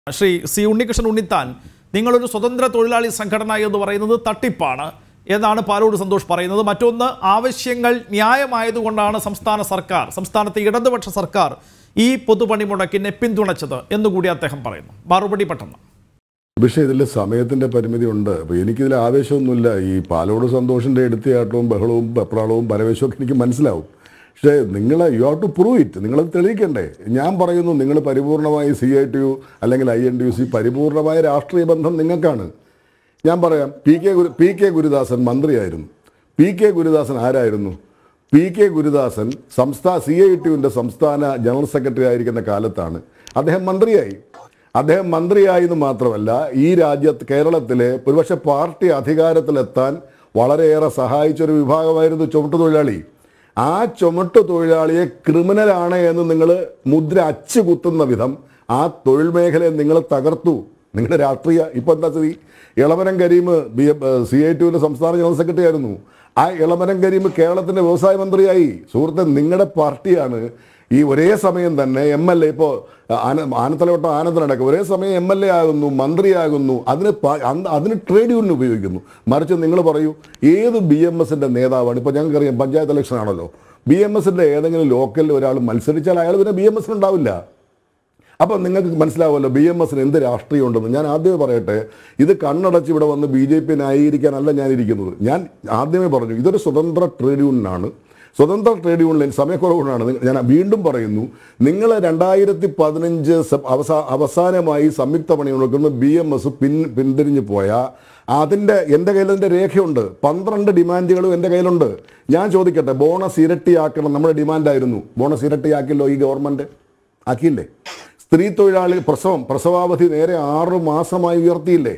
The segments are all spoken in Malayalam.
ശ്രീ സി ഉണ്ണികൃഷ്ണൻ ഉണ്ണിത്താൻ നിങ്ങളൊരു സ്വതന്ത്ര തൊഴിലാളി സംഘടന എന്ന് പറയുന്നത് തട്ടിപ്പാണ് എന്നാണ് പാലോട് സന്തോഷ് പറയുന്നത് മറ്റൊന്ന് ആവശ്യങ്ങൾ ന്യായമായതുകൊണ്ടാണ് സംസ്ഥാന സർക്കാർ സംസ്ഥാനത്തെ ഇടതുപക്ഷ സർക്കാർ ഈ പൊതുപണിമുടക്കിനെ പിന്തുണച്ചത് എന്നുകൂടി അദ്ദേഹം പറയുന്നു മറുപടി പെട്ടെന്ന് പക്ഷേ ഇതിൽ സമയത്തിന്റെ പരിമിതി ഉണ്ട് അപ്പോൾ എനിക്കിതിൽ ആവേശമൊന്നുമില്ല ഈ പാലോട് സന്തോഷിന്റെ എടുത്തിയാട്ടവും ബഹളവും വെപ്രാളവും പരവേശവും ഒക്കെ എനിക്ക് മനസ്സിലാവും പക്ഷേ നിങ്ങൾ you have to prove it നിങ്ങളത് തെളിയിക്കണ്ടേ ഞാൻ പറയുന്നു നിങ്ങൾ പരിപൂർണമായി സി ഐ ടി യു അല്ലെങ്കിൽ I N T U C പരിപൂർണമായ രാഷ്ട്രീയ ബന്ധം നിങ്ങൾക്കാണ് ഞാൻ പറയാം P K Guru P K Gurudasan മന്ത്രിയായിരുന്നു പി കെ ഗുരുദാസൻ ആരായിരുന്നു പി കെ ഗുരുദാസൻ സംസ്ഥാന സി ഐ ടി യുവിൻ്റെ സംസ്ഥാന ജനറൽ സെക്രട്ടറി ആയിരിക്കുന്ന കാലത്താണ് അദ്ദേഹം മന്ത്രിയായി അദ്ദേഹം മന്ത്രിയായി എന്ന് മാത്രമല്ല ഈ രാജ്യത്ത് കേരളത്തിലെ ഒരുപക്ഷെ പാർട്ടി അധികാരത്തിലെത്താൻ വളരെയേറെ സഹായിച്ചൊരു വിഭാഗമായിരുന്നു ചുമട്ടുതൊഴിലാളി ആ ചുമട്ടു തൊഴിലാളിയെ ക്രിമിനലാണ് എന്ന് നിങ്ങൾ മുദ്ര അച്ചു കുത്തുന്ന വിധം ആ തൊഴിൽ മേഖലയെ നിങ്ങൾ തകർത്തു നിങ്ങളുടെ രാഷ്ട്രീയ ഇപ്പൊ എന്താ സ്ഥിതി Elamaram Kareem B C I ടുവിന്റെ സംസ്ഥാന ജനറൽ സെക്രട്ടറി ആയിരുന്നു ആ ഇളമരം കരീം കേരളത്തിന്റെ വ്യവസായ മന്ത്രിയായി സുഹൃത്തെ നിങ്ങളുടെ പാർട്ടിയാണ് ഈ ഒരേ സമയം തന്നെ എം എൽ എ ഇപ്പോൾ ആനത്തലവട്ടം ആനന്ദനടക്കം ഒരേ സമയം എം എൽ എ ആകുന്നു മന്ത്രിയാകുന്നു അതിന് പ- അന്ന് അതിന് ട്രേഡ് യൂണിയൻ ഉപയോഗിക്കുന്നു മറിച്ച് നിങ്ങൾ പറയൂ ഏത് ബി എം എസിന്റെ നേതാവാണ് ഇപ്പോൾ ഞങ്ങൾക്കറിയാം പഞ്ചായത്ത് ഇലക്ഷൻ ആണല്ലോ ബി എം എസിന്റെ ഏതെങ്കിലും ലോക്കലിൽ ഒരാൾ മത്സരിച്ചാൽ അയാൾ പിന്നെ ബി എം എസിന് ഉണ്ടാവില്ല അപ്പോൾ നിങ്ങൾക്ക് മനസ്സിലാവുമല്ലോ ബി എം എസിന് എന്ത് രാഷ്ട്രീയം ഉണ്ടെന്ന് ഞാൻ ആദ്യമേ പറയട്ടെ ഇത് കണ്ണടച്ച് ഇവിടെ വന്ന് ബി ജെ പി ന്യായീകരിക്കാനല്ല ഞാൻ ഇരിക്കുന്നത് ഞാൻ ആദ്യമേ പറഞ്ഞു ഇതൊരു സ്വതന്ത്ര ട്രേഡ് യൂണിയനാണ് സ്വതന്ത്ര ട്രേഡ് യൂണിയൻ സമയക്കുറവുകൊണ്ടാണ് നിങ്ങ- ഞാൻ വീണ്ടും പറയുന്നു നിങ്ങൾ രണ്ടായിരത്തി പതിനഞ്ച് അവസാ അവസാനമായി സംയുക്ത പണി കൊടുക്കുന്ന ബി എം എസ് പിൻ പിന്തിരിഞ്ഞു പോയ അതിൻ്റെ എൻ്റെ കയ്യിൽ അതിൻ്റെ രേഖയുണ്ട് പന്ത്രണ്ട് ഡിമാൻഡുകളും എൻ്റെ കയ്യിലുണ്ട് ഞാൻ ചോദിക്കട്ടെ ബോണസ് ഇരട്ടിയാക്കണം നമ്മുടെ ഡിമാൻഡായിരുന്നു ബോണസ് ഇരട്ടിയാക്കിയല്ലോ ഈ ഗവൺമെൻറ് ആക്കിയില്ലേ സ്ത്രീ തൊഴിലാളി പ്രസവം പ്രസവാവധി നേരെ ആറു മാസമായി ഉയർത്തിയില്ലേ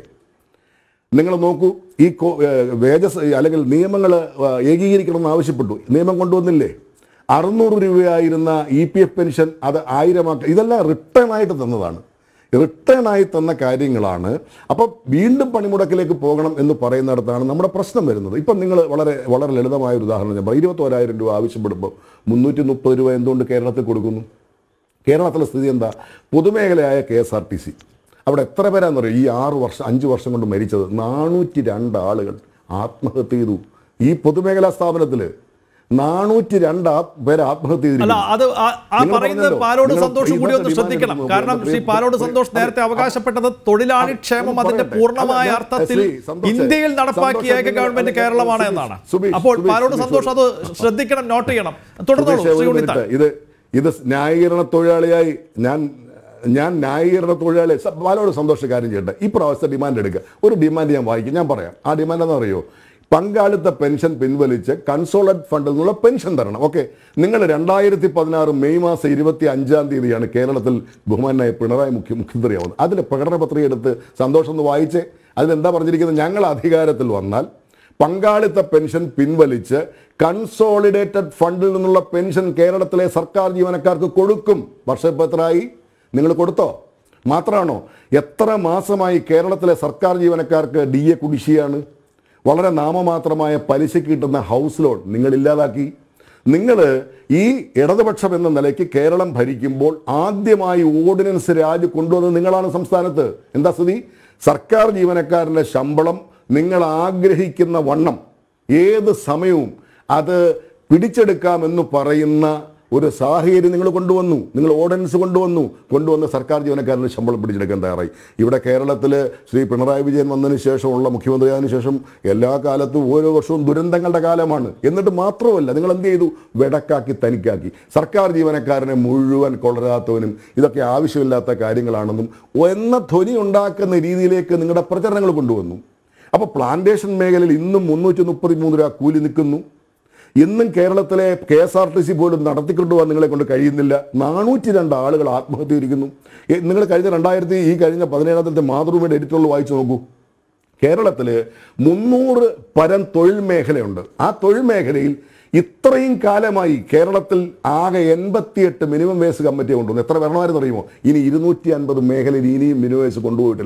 നിങ്ങൾ നോക്കൂ ഈ കോ- ഏഹ് വേജസ് അല്ലെങ്കിൽ നിയമങ്ങൾ ഏകീകരിക്കണമെന്ന് ആവശ്യപ്പെട്ടു നിയമം കൊണ്ടുവന്നില്ലേ അറുന്നൂറ് രൂപയായിരുന്ന ഇ പി എഫ് പെൻഷൻ അത് ആയിരമാക്കി ഇതെല്ലാം റിട്ടേൺ ആയിട്ട് തന്നതാണ് റിട്ടേൺ ആയി തന്ന കാര്യങ്ങളാണ് അപ്പം വീണ്ടും പണിമുടക്കിലേക്ക് പോകണം എന്ന് പറയുന്നിടത്താണ് നമ്മുടെ പ്രശ്നം വരുന്നത് ഇപ്പം നിങ്ങൾ വളരെ വളരെ ലളിതമായ ഒരു ഉദാഹരണം ഞാൻ പറയാം ഇരുപത്തോരായിരം രൂപ ആവശ്യപ്പെടുമ്പോൾ മുന്നൂറ്റി മുപ്പത് രൂപ എന്തുകൊണ്ട് കേരളത്തിൽ കൊടുക്കുന്നു കേരളത്തിലെ സ്ഥിതി എന്താ പൊതുമേഖലയായ K S R T C അവിടെ എത്ര പേരാണെന്നറിയോ ഈ ആറ് വർഷം അഞ്ച് വർഷം കൊണ്ട് മരിച്ചത് നാനൂറ്റി രണ്ട് ആളുകൾ ആത്മഹത്യ ചെയ്തു ഈ പൊതുമേഖലാ സ്ഥാപനത്തിൽ നാനൂറ്റി രണ്ട് ആ- പേര് ആത്മഹത്യ അല്ല ചെയ്തിരിക്കുന്നു അത് ആ- ആ നിങ്ങൾ പറയുന്നത് പറഞ്ഞല്ലോ, പാലോട് നിങ്ങൾ സന്തോഷ് കൂടി ഒന്ന് ഇന്നത്തെ ശ്രദ്ധിക്കണം ഡിമാൻഡ് കാരണം ശ്രീ പ്രിയ- പാലോട് പ്രിയ- സന്തോഷ് നേരത്തെ അത് അവകാശപ്പെട്ടത് തൊഴിലാളി ക്ഷേമം അത് അതിന്റെ പറയട്ടെ. പൂർണ്ണമായ അല്ല, ഞാൻ- അർത്ഥത്തിൽ ശ്രീ, സന്തോഷേ, ഇന്ത്യയിൽ നടപ്പാക്കിയ സന്തോഷേ, ഏക നിങ്ങൾ- ഗവൺമെന്റ് അല്ല, കേരളമാണ് സുബീഷ്, എന്നാണ് സുബീഷ്, അപ്പോൾ സുബീഷ്, പാലോട് സുബീഷ്, സന്തോഷ് അത് ശ്രദ്ധിക്കണം നോട്ട് ചെയ്യണം തുടർന്നോളൂ സുബീഷേ, ശ്രീ ഒരു ഉണ്ണിത്താൻ മിനിറ്റ്. ഇത് ഇത് ന്യായീകരണ തൊഴിലാളിയായി ഞാൻ ഞാൻ ന്യായീകരണ തൊഴിലാളി സ- ബാലോട് സന്തോഷ കാര്യം ചെയ്യട്ടെ ഈ പ്രാവശ്യത്തെ ഡിമാൻഡ് എടുക്കുക ഒരു ഡിമാൻഡ് ഞാൻ വായിക്കും ഞാൻ പറയാം ആ ഡിമാൻഡ് എന്ന് അറിയോ പങ്കാളിത്ത പെൻഷൻ പിൻവലിച്ച് കൺസോളേറ്റ് ഫണ്ടിൽ നിന്നുള്ള പെൻഷൻ തരണം ഓക്കെ നിങ്ങൾ രണ്ടായിരത്തി പതിനാറ് മെയ് മാസം ഇരുപത്തി അഞ്ചാം തീയതിയാണ് കേരളത്തിൽ ബഹുമാനായ പിണറായി മുഖ്യ മുഖ്യമന്ത്രിയാവുന്നത് അതിൽ പ്രകടന പത്രിക എടുത്ത് സന്തോഷം ഒന്ന് വായിച്ചേ അതിലെന്താ പറഞ്ഞിരിക്കുന്നത് ഞങ്ങൾ അധികാരത്തിൽ വന്നാൽ പങ്കാളിത്ത പെൻഷൻ പിൻവലിച്ച് കൺസോളിഡേറ്റഡ് ഫണ്ടിൽ നിന്നുള്ള പെൻഷൻ കേരളത്തിലെ സർക്കാർ ജീവനക്കാർക്ക് കൊടുക്കും വർഷം ഇപ്പം എത്രയായി നിങ്ങൾ കൊടുത്തോ മാത്രമാണോ എത്ര മാസമായി കേരളത്തിലെ സർക്കാർ ജീവനക്കാർക്ക് ഡി എ കുടിശ്ശിയാണ് വളരെ നാമമാത്രമായ പലിശയ്ക്ക് കിട്ടുന്ന ഹൗസ് ലോൺ നിങ്ങൾ ഇല്ലാതാക്കി നിങ്ങൾ ഈ ഇടതുപക്ഷം എന്ന നിലയ്ക്ക് കേരളം ഭരിക്കുമ്പോൾ ആദ്യമായി ഓർഡിനൻസ് രാജ് കൊണ്ടുവന്നത് നിങ്ങളാണ് സംസ്ഥാനത്ത് എന്താ സ്ഥിതി സർക്കാർ ജീവനക്കാരൻ്റെ ശമ്പളം നിങ്ങൾ ആഗ്രഹിക്കുന്ന വണ്ണം ഏത് സമയവും അത് പിടിച്ചെടുക്കാമെന്ന് പറയുന്ന ഒരു സാഹചര്യം നിങ്ങൾ കൊണ്ടുവന്നു നിങ്ങൾ ഓർഡിനൻസ് കൊണ്ടുവന്നു കൊണ്ടുവന്ന് സർക്കാർ ജീവനക്കാരൻ്റെ ശമ്പളം പിടിച്ചെടുക്കാൻ തയ്യാറായി ഇവിടെ കേരളത്തിൽ ശ്രീ പിണറായി വിജയൻ വന്നതിന് ശേഷമുള്ള മുഖ്യമന്ത്രിയായതിനു ശേഷം എല്ലാ കാലത്തും ഓരോ വർഷവും ദുരന്തങ്ങളുടെ കാലമാണ് എന്നിട്ട് മാത്രമല്ല നിങ്ങൾ എന്ത് ചെയ്തു വെടക്കാക്കി തനിക്കാക്കി സർക്കാർ ജീവനക്കാരനെ മുഴുവൻ കൊളരാത്തവനും ഇതൊക്കെ ആവശ്യമില്ലാത്ത കാര്യങ്ങളാണെന്നും എന്ന ധ്വനി ഉണ്ടാക്കുന്ന രീതിയിലേക്ക് നിങ്ങളുടെ പ്രചരണങ്ങൾ കൊണ്ടുവന്നു അപ്പോൾ പ്ലാന്റേഷൻ മേഖലയിൽ ഇന്നും മുന്നൂറ്റി മുപ്പത്തി മൂന്ന് രൂപ കൂലി നിൽക്കുന്നു ഇന്നും കേരളത്തിലെ K S R T C പോലും നടത്തിക്കൊണ്ടുപോകാൻ നിങ്ങളെ കൊണ്ട് കഴിയുന്നില്ല നാനൂറ്റി രണ്ട് ആളുകൾ ആത്മഹത്യ ചെയ്തിരിക്കുന്നു എ- നിങ്ങൾ കഴിഞ്ഞ രണ്ടായിരത്തി ഈ കഴിഞ്ഞ പതിനേഴാമത്തെ മാതൃഭൂമിയുടെ എഡിറ്ററിൽ വായിച്ചു നോക്കൂ കേരളത്തിൽ മുന്നൂറ് പരം തൊഴിൽ മേഖലയുണ്ട് ആ തൊഴിൽ മേഖലയിൽ ഇത്രയും കാലമായി കേരളത്തിൽ ആകെ എൺപത്തിയെട്ട് മിനിമം വേസ് കമ്മിറ്റി കൊണ്ടുവന്നു എത്ര വരണമായിരുന്നു അറിയുമോ ഇനി ഇരുന്നൂറ്റി അൻപത് മേഖലയിൽ ഇനിയും മിനിമം വേസ് കൊണ്ടുപോയിട്ടില്ല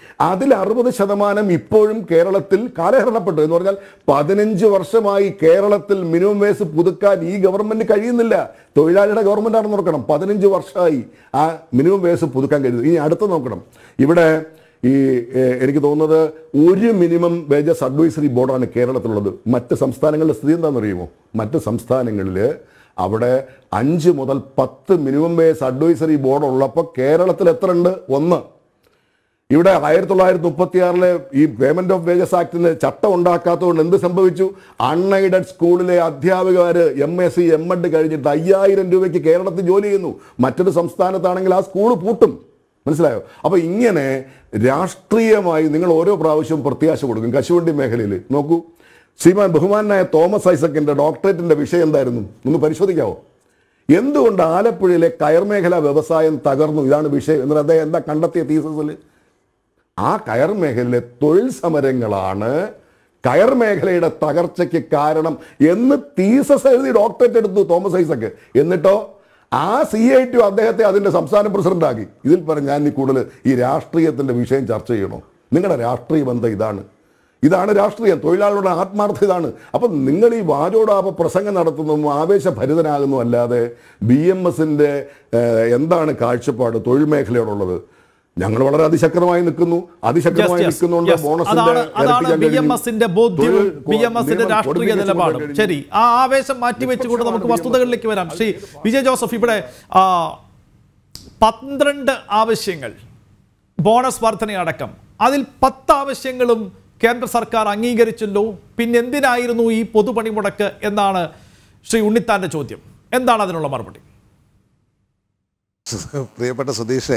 അതിൽ അറുപത് ശതമാനം ഇപ്പോഴും കേരളത്തിൽ കാലഹരണപ്പെട്ടു എന്ന് പറഞ്ഞാൽ പതിനഞ്ച് വർഷമായി കേരളത്തിൽ മിനിമം വേസ് പുതുക്കാൻ ഈ ഗവൺമെന്റ് കഴിയുന്നില്ല തൊഴിലാളിയുടെ ഗവൺമെന്റ് ആണെന്ന് നോക്കണം പതിനഞ്ച് വർഷമായി ആ മിനിമം വേസ് പുതുക്കാൻ കഴിയുന്നത് ഇനി അടുത്ത് നോക്കണം ഇവിടെ ഈ ഏഹ്, എനിക്ക് തോന്നുന്നത് ഒരു മിനിമം വേജസ് അഡ്വൈസറി ബോർഡാണ് കേരളത്തിലുള്ളത് മറ്റ് സംസ്ഥാനങ്ങളുടെ സ്ഥിതി എന്താണെന്ന് അറിയുമോ മറ്റ് സംസ്ഥാനങ്ങളിൽ അവിടെ അഞ്ച് മുതൽ പത്ത് മിനിമം വേസ് അഡ്വൈസറി ബോർഡ് ഉള്ളപ്പോൾ കേരളത്തിൽ എത്ര ഉണ്ട് ഒന്ന് ഇവിടെ ആയിരത്തി തൊള്ളായിരത്തി മുപ്പത്തി ആറിലെ ഈ പേയ്മെന്റ് ഓഫ് വേജസ് ആക്ടിന് ചട്ടം ഉണ്ടാക്കാത്തതുകൊണ്ട് എന്ത് സംഭവിച്ചു അൺഎയ്ഡഡ് സ്കൂളിലെ അധ്യാപകര് M S C M Ed കഴിഞ്ഞിട്ട് അയ്യായിരം രൂപയ്ക്ക് കേരളത്തിൽ ജോലി ചെയ്യുന്നു മറ്റൊരു സംസ്ഥാനത്താണെങ്കിൽ ആ സ്കൂൾ പൂട്ടും മനസ്സിലായോ അപ്പൊ ഇങ്ങനെ രാഷ്ട്രീയമായി നിങ്ങൾ ഓരോ പ്രാവശ്യവും പ്രത്യാശ കൊടുക്കും കശുവണ്ടി മേഖലയിൽ നോക്കൂ ശ്രീമാൻ ബഹുമാനായ തോമസ് ഐസക്കിന്റെ ഡോക്ടറേറ്റിന്റെ വിഷയം എന്തായിരുന്നു ഒന്ന് പരിശോധിക്കാവോ എന്തുകൊണ്ട് ആലപ്പുഴയിലെ കയർ മേഖല വ്യവസായം തകർന്നു ഇതാണ് വിഷയം എന്നിട്ട് അദ്ദേഹം എന്താ കണ്ടെത്തിയ തീസസിൽ ആ കയർ മേഖലയിലെ തൊഴിൽ സമരങ്ങളാണ് കയർ മേഖലയുടെ തകർച്ചയ്ക്ക് കാരണം എന്ന് തീസസ് എഴുതി ഡോക്ടറേറ്റ് എടുത്തു തോമസ് ഐസക്ക് എന്നിട്ടോ ആ സി ഐ ടി അദ്ദേഹത്തെ അതിന്റെ സംസ്ഥാന പ്രസിഡന്റാക്കി ഇതിൽ പറഞ്ഞ് ഞാൻ ഇനി കൂടുതൽ ഈ രാഷ്ട്രീയത്തിന്റെ വിഷയം ചർച്ച ചെയ്യണോ നിങ്ങളുടെ രാഷ്ട്രീയ ബന്ധം ഇതാണ് ഇതാണ് രാഷ്ട്രീയം തൊഴിലാളികളുടെ ആത്മാർത്ഥ ഇതാണ് അപ്പം നിങ്ങൾ ഈ വാചോടാപ പ്രസംഗം നടത്തുന്നതും ആവേശഭരിതനാകുന്നു അല്ലാതെ ബി എം എസിന്റെ എന്താണ് കാഴ്ചപ്പാട് തൊഴിൽ മേഖലയോടുള്ളത് ഞങ്ങൾ വളരെ അതിശക്തമായി നിൽക്കുന്നു അതിശക്തമായി Yes, yes, നിൽക്കുന്നുണ്ട് yes. ബോണസിന്റെ അതാണ് അതാണ് ഇരട്ടിക്കാൻ ബി കഴിയും. എം എസിന്റെ ബോധ്യവും തൊഴിൽ ബി എം എസിന്റെ നിയമം രാഷ്ട്രീയ codification നിലപാടും കൊണ്ടുവരാൻ ശരി ആ ആവേശം മാറ്റിവെച്ചുകൊണ്ട് നമുക്ക് വസ്തുതകളിലേക്ക് വരാം ശ്രീ വിജയ് ജോസഫ് ഇവിടെ ആ, പന്ത്രണ്ട് ആവശ്യങ്ങൾ ബോണസ് വർധനയടക്കം അതിൽ പത്ത് ആവശ്യങ്ങളും കേന്ദ്ര സർക്കാർ അംഗീകരിച്ചല്ലോ പിന്നെ എന്തിനായിരുന്നു ഈ പൊതുപണിമുടക്ക് എന്നാണ് ശ്രീ ഉണ്ണിത്താന്റെ ചോദ്യം എന്താണ് അതിനുള്ള മറുപടി പ്രിയപ്പെട്ട സുധീഷേ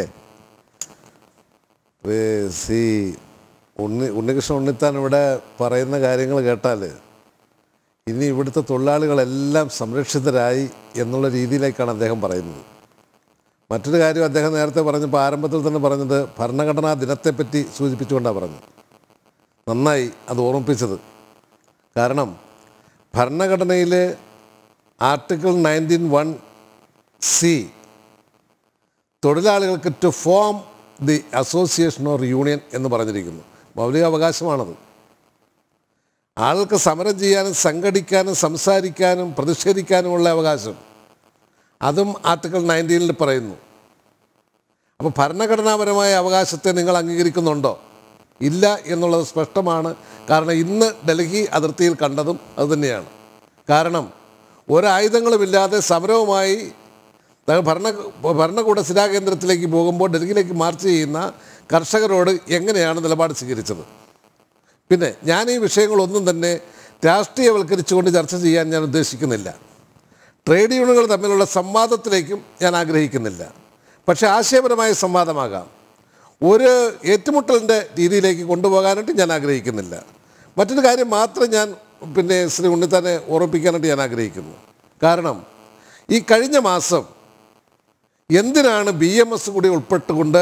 ഏ, സി ഉണ്ണി ഉണ്ണികൃഷ്ണൻ ഉണ്ണിത്താൻ ഇവിടെ പറയുന്ന കാര്യങ്ങൾ കേട്ടാൽ ഇനി ഇവിടുത്തെ തൊഴിലാളികളെല്ലാം സംരക്ഷിതരായി എന്നുള്ള രീതിയിലേക്കാണ് അദ്ദേഹം പറയുന്നത് മറ്റൊരു കാര്യം അദ്ദേഹം നേരത്തെ പറഞ്ഞപ്പോൾ ആരംഭത്തിൽ തന്നെ പറഞ്ഞത് ഭരണഘടനാ ദിനത്തെപ്പറ്റി സൂചിപ്പിച്ചുകൊണ്ടാണ് പറഞ്ഞത് നന്നായി അത് ഓർമ്മിപ്പിച്ചത് കാരണം ഭരണഘടനയിൽ ആർട്ടിക്കിൾ നയൻറ്റീൻ വൺ സി തൊഴിലാളികൾക്ക് to form the association or union എന്ന് പറഞ്ഞിരിക്കുന്നു മൗലിക അവകാശമാണത് ആൾക്ക് സമരം ചെയ്യാനും സംഘടിക്കാനും സംസാരിക്കാനും പ്രതിഷേധിക്കാനുമുള്ള അവകാശം അതും ആർട്ടിക്കിൾ നയൻറ്റീനിൽ പറയുന്നു അപ്പോൾ ഭരണഘടനാപരമായ അവകാശത്തെ നിങ്ങൾ അംഗീകരിക്കുന്നുണ്ടോ ഇല്ല എന്നുള്ളത് സ്പഷ്ടമാണ് കാരണം ഇന്ന് ഡൽഹി അതിർത്തിയിൽ കണ്ടതും അതുതന്നെയാണ് കാരണം ഒരായുധങ്ങളുമില്ലാതെ സമരവുമായി ത- ഭരണ ഭരണകൂട സ്ഥിരാകേന്ദ്രത്തിലേക്ക് പോകുമ്പോൾ ഡൽഹിയിലേക്ക് മാർച്ച് ചെയ്യുന്ന കർഷകരോട് എങ്ങനെയാണ് നിലപാട് സ്വീകരിച്ചത് പിന്നെ ഞാൻ ഈ വിഷയങ്ങളൊന്നും തന്നെ രാഷ്ട്രീയവൽക്കരിച്ചുകൊണ്ട് ചർച്ച ചെയ്യാൻ ഞാൻ ഉദ്ദേശിക്കുന്നില്ല ട്രേഡ് യൂണിയനുകൾ തമ്മിലുള്ള സംവാദത്തിലേക്കും ഞാൻ ആഗ്രഹിക്കുന്നില്ല പക്ഷേ ആശയപരമായ സംവാദമാകാം ഒരു ഏറ്റുമുട്ടലിൻ്റെ രീതിയിലേക്ക് കൊണ്ടുപോകാനായിട്ട് ഞാൻ ആഗ്രഹിക്കുന്നില്ല മറ്റൊരു കാര്യം മാത്രം ഞാൻ പിന്നെ ശ്രീ ഉണ്ണിത്താനെ ഓർമ്മിപ്പിക്കാനായിട്ട് ഞാൻ ആഗ്രഹിക്കുന്നു കാരണം ഈ കഴിഞ്ഞ മാസം എന്തിനാണ് ബി എം എസ് കൂടി ഉൾപ്പെട്ടുകൊണ്ട്